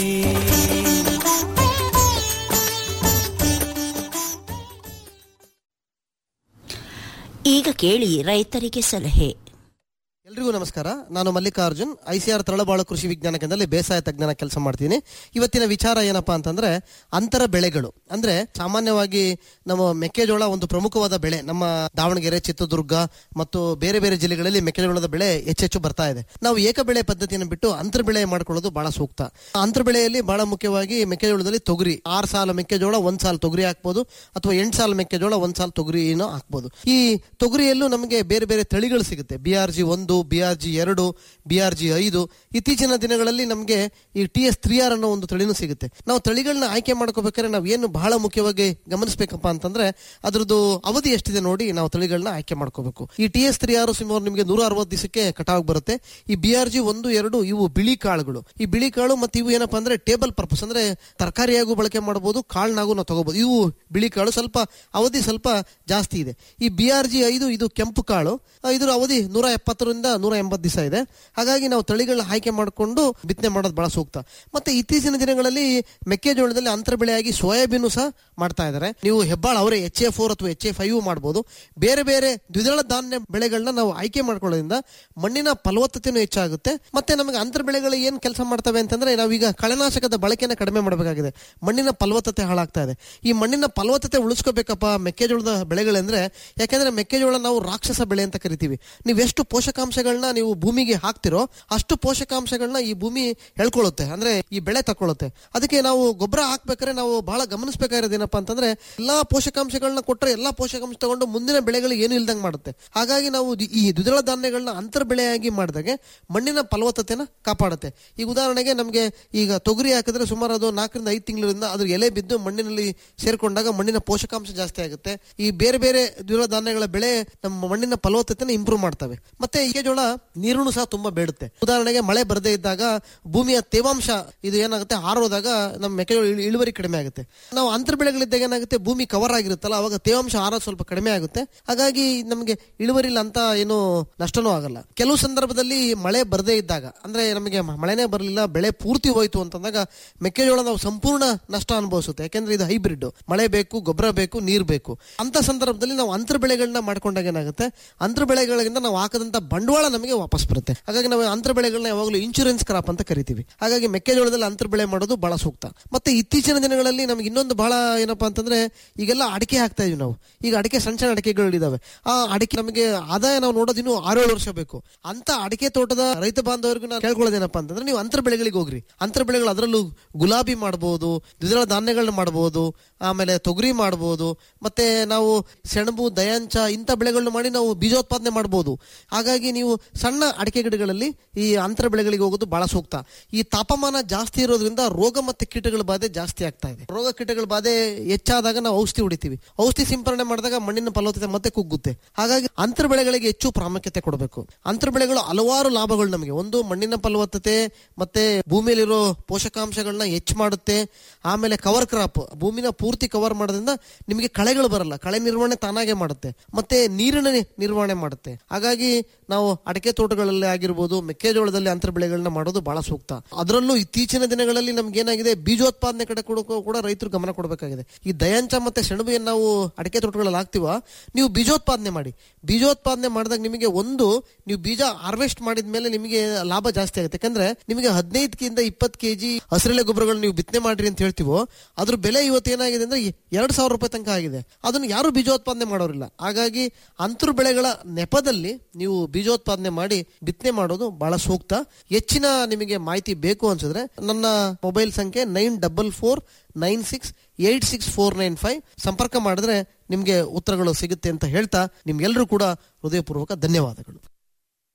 ಈಗ ಕೇಳಿ ರೈತರಿಗೆ ಸಲಹೆ ಎಲ್ರಿಗೂ ನಮಸ್ಕಾರ ನಾನು ಮಲ್ಲಿಕಾರ್ಜುನ್ ಐಸಿಆರ್ ತಳಬಾಳು ಕೃಷಿ ವಿಜ್ಞಾನ ಕೇಂದ್ರದಲ್ಲಿ ಬೇಸಾಯ ತಜ್ಞನ ಕೆಲಸ ಮಾಡ್ತೀನಿ ಇವತ್ತಿನ ವಿಚಾರ ಏನಪ್ಪಾ ಅಂತಂದ್ರೆ ಅಂತರ ಬೆಳೆಗಳು ಅಂದ್ರೆ ಸಾಮಾನ್ಯವಾಗಿ ನಮ್ಮ ಮೆಕ್ಕೆಜೋಳ ಒಂದು ಪ್ರಮುಖವಾದ ಬೆಳೆ ನಮ್ಮ ದಾವಣಗೆರೆ ಚಿತ್ರದುರ್ಗ ಮತ್ತು ಬೇರೆ ಬೇರೆ ಜಿಲ್ಲೆಗಳಲ್ಲಿ ಮೆಕ್ಕೆಜೋಳದ ಬೆಳೆ ಹೆಚ್ಚೆಚ್ಚು ಬರ್ತಾ ಇದೆ ನಾವು ಏಕ ಬೆಳೆ ಪದ್ಧತಿಯನ್ನು ಬಿಟ್ಟು ಅಂತರ ಬೆಳೆ ಮಾಡ್ಕೊಳ್ಳೋದು ಬಹಳ ಸೂಕ್ತ ಅಂತರ ಬೆಳೆಯಲ್ಲಿ ಬಹಳ ಮುಖ್ಯವಾಗಿ ಮೆಕ್ಕೆಜೋಳದಲ್ಲಿ ತೊಗರಿ ಆರು ಸಾಲ ಮೆಕ್ಕೆಜೋಳ ಒಂದ್ ಸಾಲ ತೊಗರಿ ಹಾಕ್ಬೋದು ಅಥವಾ ಎಂಟು ಸಾಲ ಮೆಕ್ಕೆಜೋಳ ಒಂದ್ ಸಾಲ ತೊಗರಿನೂ ಹಾಕ್ಬೋದು ಈ ತೊಗರಿಯಲ್ಲೂ ನಮಗೆ ಬೇರೆ ಬೇರೆ ತಳಿಗಳು ಸಿಗುತ್ತೆ ಬಿ ಆರ್ ಜಿ ಒಂದು ಬಿ ಆರ್ ಜಿ ಎರಡು ಬಿ ಆರ್ ಜಿ ಐದು ಇತ್ತೀಚಿನ ದಿನಗಳಲ್ಲಿ ನಮಗೆ ಈ ಟಿ ಎಸ್ ತ್ರೀ ಆರ್ ಅನ್ನೋ ಒಂದು ತಳಿನೂ ಸಿಗುತ್ತೆ ನಾವು ತಳಿಗಳನ್ನ ಆಯ್ಕೆ ಮಾಡ್ಕೋಬೇಕಾದ್ರೆ ನಾವು ಏನು ಬಹಳ ಮುಖ್ಯವಾಗಿ ಗಮನಿಸಬೇಕಪ್ಪ ಅಂತಂದ್ರೆ ಅದ್ರದ್ದು ಅವಧಿ ಎಷ್ಟಿದೆ ನೋಡಿ ನಾವು ತಳಿಗಳನ್ನ ಆಯ್ಕೆ ಮಾಡ್ಕೋಬೇಕು ಈ ಟಿ ಎಸ್ ತ್ರೀ ಆರ್ ಸುಮಾರು ನಿಮಗೆ ನೂರ ಅರವತ್ತು ದಿವಸಕ್ಕೆ ಕಟಾವ್ ಬರುತ್ತೆ ಈ ಬಿ ಆರ್ ಜಿ ಒಂದು ಎರಡು ಇವು ಬಿಳಿ ಕಾಳುಗಳು ಈ ಬಿಳಿ ಕಾಳು ಮತ್ತೆ ಇವು ಏನಪ್ಪಾ ಅಂದ್ರೆ ಟೇಬಲ್ ಪರ್ಪಸ್ ಅಂದ್ರೆ ತರಕಾರಿಯಾಗೂ ಬಳಕೆ ಮಾಡಬಹುದು ಕಾಳ್ನಾಗೂ ನಾವು ತಗೋಬಹುದು ಇವು ಬಿಳಿ ಕಾಳು ಸ್ವಲ್ಪ ಅವಧಿ ಸ್ವಲ್ಪ ಜಾಸ್ತಿ ಇದೆ ಈ ಬಿ ಆರ್ ಜಿ ಐದು ಇದು ಕೆಂಪು ಕಾಳು ಆ, ಇದ್ರ ಅವಧಿ ನೂರ ಎಪ್ಪತ್ತರಿಂದ ನೂರ ಎಂಬತ್ತು ದಿವಸ ಇದೆ ಹಾಗಾಗಿ ನಾವು ತಳಿಗಳನ್ನ ಆಯ್ಕೆ ಮಾಡಿಕೊಂಡು ಬಿತ್ತನೆ ಮಾಡೋದು ಬಹಳ ಸೂಕ್ತ ಮತ್ತೆ ಇತ್ತೀಚಿನ ದಿನಗಳಲ್ಲಿ ಮೆಕ್ಕೆಜೋಳದಲ್ಲಿ ಅಂತರ ಬೆಳೆಯಾಗಿ ಸೋಯಾಬೀನು ಸಹ ಮಾಡ್ತಾ ಇದ್ದಾರೆ ನೀವು ಹೆಬ್ಬಾಳ ಅವರೇ ಎಚ್ ಎ ಫೋರ್ ಅಥವಾ ಎಚ್ ಎ ಫೈವ್ ಮಾಡಬಹುದು ಬೇರೆ ಬೇರೆ ದ್ವಿದಳ ಧಾನ್ಯ ಬೆಳೆಗಳನ್ನ ನಾವು ಆಯ್ಕೆ ಮಾಡ್ಕೊಳ್ಳೋದ್ರಿಂದ ಮಣ್ಣಿನ ಫಲವತ್ತತೆನೂ ಹೆಚ್ಚಾಗುತ್ತೆ ಮತ್ತೆ ನಮಗೆ ಅಂತರ ಬೆಳೆಗಳು ಏನ್ ಕೆಲಸ ಮಾಡ್ತವೆ ಅಂತಂದ್ರೆ ನಾವೀಗ ಕಳೆನಾಶಕದ ಬಳಕೆನ ಕಡಿಮೆ ಮಾಡಬೇಕಾಗಿದೆ ಮಣ್ಣಿನ ಫಲವತ್ತತೆ ಹಾಳಾಗ್ತಾ ಇದೆ ಈ ಮಣ್ಣಿನ ಫಲವತ್ತತೆ ಉಳಿಸ್ಕೋಬೇಕಪ್ಪ ಮೆಕ್ಕೆಜೋಳದ ಬೆಳೆಗಳಂದ್ರೆ ಯಾಕಂದ್ರೆ ಮೆಕ್ಕೆಜೋಳ ನಾವು ರಾಕ್ಷಸ ಬೆಳೆ ಅಂತ ಕರಿತೀವಿ ನೀವು ಎಷ್ಟು ಪೋಷಕಾಂಶಗಳನ್ನ ನೀವು ಭೂಮಿಗೆ ಹಾಕ್ತಿರೋ ಅಷ್ಟು ಪೋಷಕಾಂಶಗಳನ್ನ ಈ ಭೂಮಿ ಎಳ್ಕೊಳ್ಳುತ್ತೆ ಅಂದ್ರೆ ಈ ಬೆಳೆ ತಕೊಳ್ಳುತ್ತೆ ಅದಕ್ಕೆ ನಾವು ಗೊಬ್ಬರ ಹಾಕ್ಬೇಕಾದ್ರೆ ನಾವು ಬಹಳ ಗಮನಿಸಬೇಕಾಗಿರೋದು ಏನಪ್ಪಾ ಅಂತಂದ್ರೆ ಎಲ್ಲಾ ಪೋಷಕಾಂಶಗಳನ್ನ ಕೊಟ್ಟರೆ ಎಲ್ಲಾ ಪೋಷಕಾಂಶ ತಗೊಂಡು ಮುಂದಿನ ಬೆಳೆಗಳು ಏನು ಇಲ್ದಂಗೆ ಮಾಡುತ್ತೆ ಹಾಗಾಗಿ ನಾವು ದಿ- ಈ ದ್ವಿದಳ ಧಾನ್ಯಗಳನ್ನ ಅಂತರ ಬೆಳೆಯಾಗಿ ಮಾಡಿದಾಗೆ ಮಣ್ಣಿನ ಫಲವತ್ತತೆನ ಕಾಪಾಡುತ್ತೆ ಈಗ ಉದಾಹರಣೆಗೆ ನಮಗೆ ಈಗ ತೊಗರಿ ಹಾಕಿದ್ರೆ ಸುಮಾರು ಅದು ನಾಲ್ಕರಿಂದ ಐದು ತಿಂಗಳಿಂದ ಅದ್ರ ಎಲೆ ಬಿದ್ದು ಮಣ್ಣಿನಲ್ಲಿ ಸೇರ್ಕೊಂಡಾಗ ಮಣ್ಣಿನ ಪೋಷಕಾಂಶ ಜಾಸ್ತಿ ಆಗುತ್ತೆ ಈ ಬೇರೆ ಬೇರೆ ದ್ವಿದಳ ಧಾನ್ಯಗಳ ಬೆಳೆ ನಮ್ಮ ಮಣ್ಣಿನ ಫಲವತ್ತತೆನ ಇಂಪ್ರೂವ್ ಮಾಡ್ತವೆ ಮತ್ತೆ ಜೋಳ ನೀರನ್ನು ಸಹ ತುಂಬಾ ಬೇಡುತ್ತೆ ಉದಾಹರಣೆಗೆ ಮಳೆ ಬರದೇ ಇದ್ದಾಗ ಭೂಮಿಯ ತೇವಾಂಶ ಇದು ಏನಾಗುತ್ತೆ ಹಾರೋದಾಗ ನಮ್ಮ ಮೆಕ್ಕೆಜೋಳ ಇಳು- ಇಳುವರಿ ಕಡಿಮೆ ಆಗುತ್ತೆ ನಾವು ಅಂತರ ಬೆಳೆಗಳಿದ್ದಾಗ ಏನಾಗುತ್ತೆ ಭೂಮಿ ಕವರ್ ಆಗಿರುತ್ತಲ್ಲ ಅವಾಗ ತೇವಾಂಶ ಹಾರೋದು ಸ್ವಲ್ಪ ಕಡಿಮೆ ಆಗುತ್ತೆ ಹಾಗಾಗಿ ನಮಗೆ ಇಳುವರಿಲ್ಲ ಅಂತ ಏನು ನಷ್ಟನೂ ಆಗಲ್ಲ ಕೆಲವು ಸಂದರ್ಭದಲ್ಲಿ ಮಳೆ ಬರದೇ ಇದ್ದಾಗ ಅಂದ್ರೆ ನಮಗೆ ಮ- ಮಳೆನೇ ಬರಲಿಲ್ಲ ಬೆಳೆ ಪೂರ್ತಿ ಹೋಯ್ತು ಅಂತಂದಾಗ ಮೆಕ್ಕೆಜೋಳ ನಾವು ಸಂಪೂರ್ಣ ನಷ್ಟ ಅನುಭವಿಸುತ್ತೆ ಯಾಕೆಂದ್ರೆ ಇದು ಹೈಬ್ರಿಡ್ ಮಳೆ ಬೇಕು ಗೊಬ್ಬರ ಬೇಕು ನೀರು ಬೇಕು ಅಂತ ಸಂದರ್ಭದಲ್ಲಿ ನಾವು ಅಂತರ ಬೆಳೆಗಳನ್ನ ಮಾಡ್ಕೊಂಡಾಗ ಏನಾಗುತ್ತೆ ಅಂತರ ಬೆಳೆಗಳಿಂದ ನಾವು ಹಾಕದಂತ ಬಂಡವಾಳ ನಮಗೆ ವಾಪಸ್ ಬರುತ್ತೆ ಹಾಗಾಗಿ ನಾವು ಅಂತರ ಬೆಳೆಗಳನ್ನ ಯಾವಾಗಲೂ ಇನ್ಶೂರೆನ್ಸ್ ಕ್ರಾಪ್ ಅಂತ ಕರಿತೀವಿ ಹಾಗಾಗಿ ಮೆಕ್ಕೆಜೋಳದಲ್ಲಿ ಅಂತರ ಬೆಳೆ ಮಾಡೋದು ಬಹಳ ಸೂಕ್ತ ಮತ್ತೆ ಇತ್ತೀಚಿನ ದಿನಗಳಲ್ಲಿ ನಮ್ಗೆ ಇನ್ನೊಂದು ಬಹಳ ಏನಪ್ಪಾ ಅಂತಂದ್ರೆ ಈಗೆಲ್ಲ ಅಡಿಕೆ ಹಾಕ್ತಾ ಇದೀವಿ ನಾವು ಈಗ ಅಡಿಕೆ ಸಣ್ಣ ಸಣ್ಣ ಅಡಿಕೆಗಳು ಇದಾವೆ ಆ ಅಡಿಕೆ ನಮಗೆ ಆದಾಯ ನಾವು ನೋಡೋದು ಇನ್ನು ಆರೇಳು ವರ್ಷ ಬೇಕು ಅಂತ ಅಡಿಕೆ ತೋಟದ ರೈತ ಬಾಂಧವರಿಗೂ ನಾನು ಕೇಳ್ಕೊಳ್ಳೋದೇನಪ್ಪ ಅಂತಂದ್ರೆ ನೀವು ಅಂತರ ಬೆಳೆಗಳಿಗೆ ಹೋಗ್ರಿ ಅಂತರ ಬೆಳೆಗಳು ಅದರಲ್ಲೂ ಗುಲಾಬಿ ಮಾಡಬಹುದು ದ್ವಿದಳ ಧಾನ್ಯಗಳನ್ನ ಮಾಡಬಹುದು ಆಮೇಲೆ ತೊಗರಿ ಮಾಡಬಹುದು ಮತ್ತೆ ನಾವು ಸೆಣಬು ದಯಾಂಚ ಇಂಥ ಬೆಳೆಗಳನ್ನ ಮಾಡಿ ನಾವು ಬೀಜೋತ್ಪಾದನೆ ಮಾಡಬಹುದು ಹಾಗಾಗಿ ನೀವು ಸಣ್ಣ ಅಡಿಕೆ ಗಿಡಗಳಲ್ಲಿ ಈ ಅಂತರ ಬೆಳೆಗಳಿಗೆ ಹೋಗೋದು ಬಹಳ ಸೂಕ್ತ ಈ ತಾಪಮಾನ ಜಾಸ್ತಿ ಇರೋದ್ರಿಂದ ರೋಗ ಮತ್ತೆ ಕೀಟಗಳ ಬಾಧೆ ಜಾಸ್ತಿ ಆಗ್ತಾ ಇದೆ ರೋಗ ಕೀಟಗಳ ಬಾಧೆ ಹೆಚ್ಚಾದಾಗ ನಾವು ಔಷಧಿ ಹೊಡಿತೀವಿ ಔಷಧಿ ಸಿಂಪರಣೆ ಮಾಡಿದಾಗ ಮಣ್ಣಿನ ಫಲವತ್ತತೆ ಮತ್ತೆ ಕುಗ್ಗುತ್ತೆ ಹಾಗಾಗಿ ಅಂತರ ಬೆಳೆಗಳಿಗೆ ಹೆಚ್ಚು ಪ್ರಾಮುಖ್ಯತೆ ಕೊಡಬೇಕು ಅಂತರ ಬೆಳೆಗಳು ಹಲವಾರು ಲಾಭಗಳು ನಮಗೆ ಒಂದು ಮಣ್ಣಿನ ಫಲವತ್ತತೆ ಮತ್ತೆ ಭೂಮಿಯಲ್ಲಿರೋ ಪೋಷಕಾಂಶಗಳನ್ನ ಹೆಚ್ಚು ಮಾಡುತ್ತೆ ಆಮೇಲೆ ಕವರ್ ಕ್ರಾಪ್ ಭೂಮಿನ ಪೂರ್ತಿ ಕವರ್ ಮಾಡೋದ್ರಿಂದ ನಿಮಗೆ ಕಳೆಗಳು ಬರಲ್ಲ ಕಳೆ ನಿರ್ವಹಣೆ ತಾನಾಗೆ ಮಾಡುತ್ತೆ ಮತ್ತೆ ನೀರಿನ ನಿ- ನಿರ್ವಹಣೆ ಮಾಡುತ್ತೆ ಹಾಗಾಗಿ ನಾವು ಅಡಿಕೆ ತೋಟಗಳಲ್ಲಿ ಆಗಿರ್ಬೋದು ಮೆಕ್ಕೆಜೋಳದಲ್ಲಿ ಅಂತರ ಬೆಳೆಗಳನ್ನ ಮಾಡೋದು ಬಹಳ ಸೂಕ್ತ ಅದರಲ್ಲೂ ಇತ್ತೀಚಿನ ದಿನಗಳಲ್ಲಿ ನಮ್ಗೆ ಏನಾಗಿದೆ ಬೀಜೋತ್ಪಾದನೆ ಕಡೆ ಕೂಡ ಕೂಡ ರೈತರು ಗಮನ ಕೊಡಬೇಕಾಗಿದೆ ಈ ದಯಾಂಚ ಮತ್ತೆ ಸೆಣಬು ಏನ್ ನಾವು ಅಡಿಕೆ ತೋಟಗಳಲ್ಲಿ ಹಾಕ್ತಿವ ನೀವು ಬೀಜೋತ್ಪಾದನೆ ಮಾಡಿ ಬೀಜೋತ್ಪಾದನೆ ಮಾಡಿದಾಗ ನಿಮಗೆ ಒಂದು ನೀವು ಬೀಜ ಹಾರ್ವೆಸ್ಟ್ ಮಾಡಿದ ಮೇಲೆ ನಿಮಗೆ ಲಾಭ ಜಾಸ್ತಿ ಆಗುತ್ತೆ ಯಾಕಂದ್ರೆ ನಿಮಗೆ ಹದಿನೈದಕ್ಕಿಂತ ಇಪ್ಪತ್ತು ಕೆಜಿ ಹಸಿರೆಲೆ ಗೊಬ್ಬರಗಳು ನೀವು ಬಿತ್ತನೆ ಮಾಡ್ರಿ ಅಂತ ಹೇಳ್ತೀವೋ ಅದ್ರ ಬೆಲೆ ಇವತ್ತು ಏನಾಗಿದೆ ಅಂದ್ರೆ ಎರಡ್ ಸಾವಿರ ರೂಪಾಯಿ ತನಕ ಆಗಿದೆ ಅದನ್ನು ಯಾರು ಬೀಜೋತ್ಪಾದನೆ ಮಾಡೋರಿಲ್ಲ ಹಾಗಾಗಿ ಅಂತರ್ ಬೆಳೆಗಳ ನೆಪದಲ್ಲಿ ನೀವು ಬೀಜೋತ್ಪಾದನೆ ಮಾಡಿ ಬಿತ್ತನೆ ಮಾಡೋದು ಬಹಳ ಸೂಕ್ತ ಹೆಚ್ಚಿನ ನಿಮಗೆ ಮಾಹಿತಿ ಬೇಕು ಅನ್ಸಿದ್ರೆ ನನ್ನ ಮೊಬೈಲ್ ಸಂಖ್ಯೆ nine double four nine six eight six four nine five ಸಂಪರ್ಕ ಮಾಡಿದ್ರೆ ನಿಮಗೆ ಉತ್ತರಗಳು ಸಿಗುತ್ತೆ ಅಂತ ಹೇಳ್ತಾ ನಿಮ್ಗೆಲ್ಲರೂ ಕೂಡ ಹೃದಯಪೂರ್ವಕ ಧನ್ಯವಾದಗಳು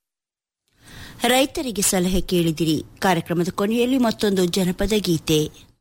ರೈತರಿಗೆ ಸಲಹೆ ಕೇಳಿದಿರಿ ಕಾರ್ಯಕ್ರಮದ ಕೊನೆಯಲ್ಲಿ ಮತ್ತೊಂದು ಜನಪದ ಗೀತೆ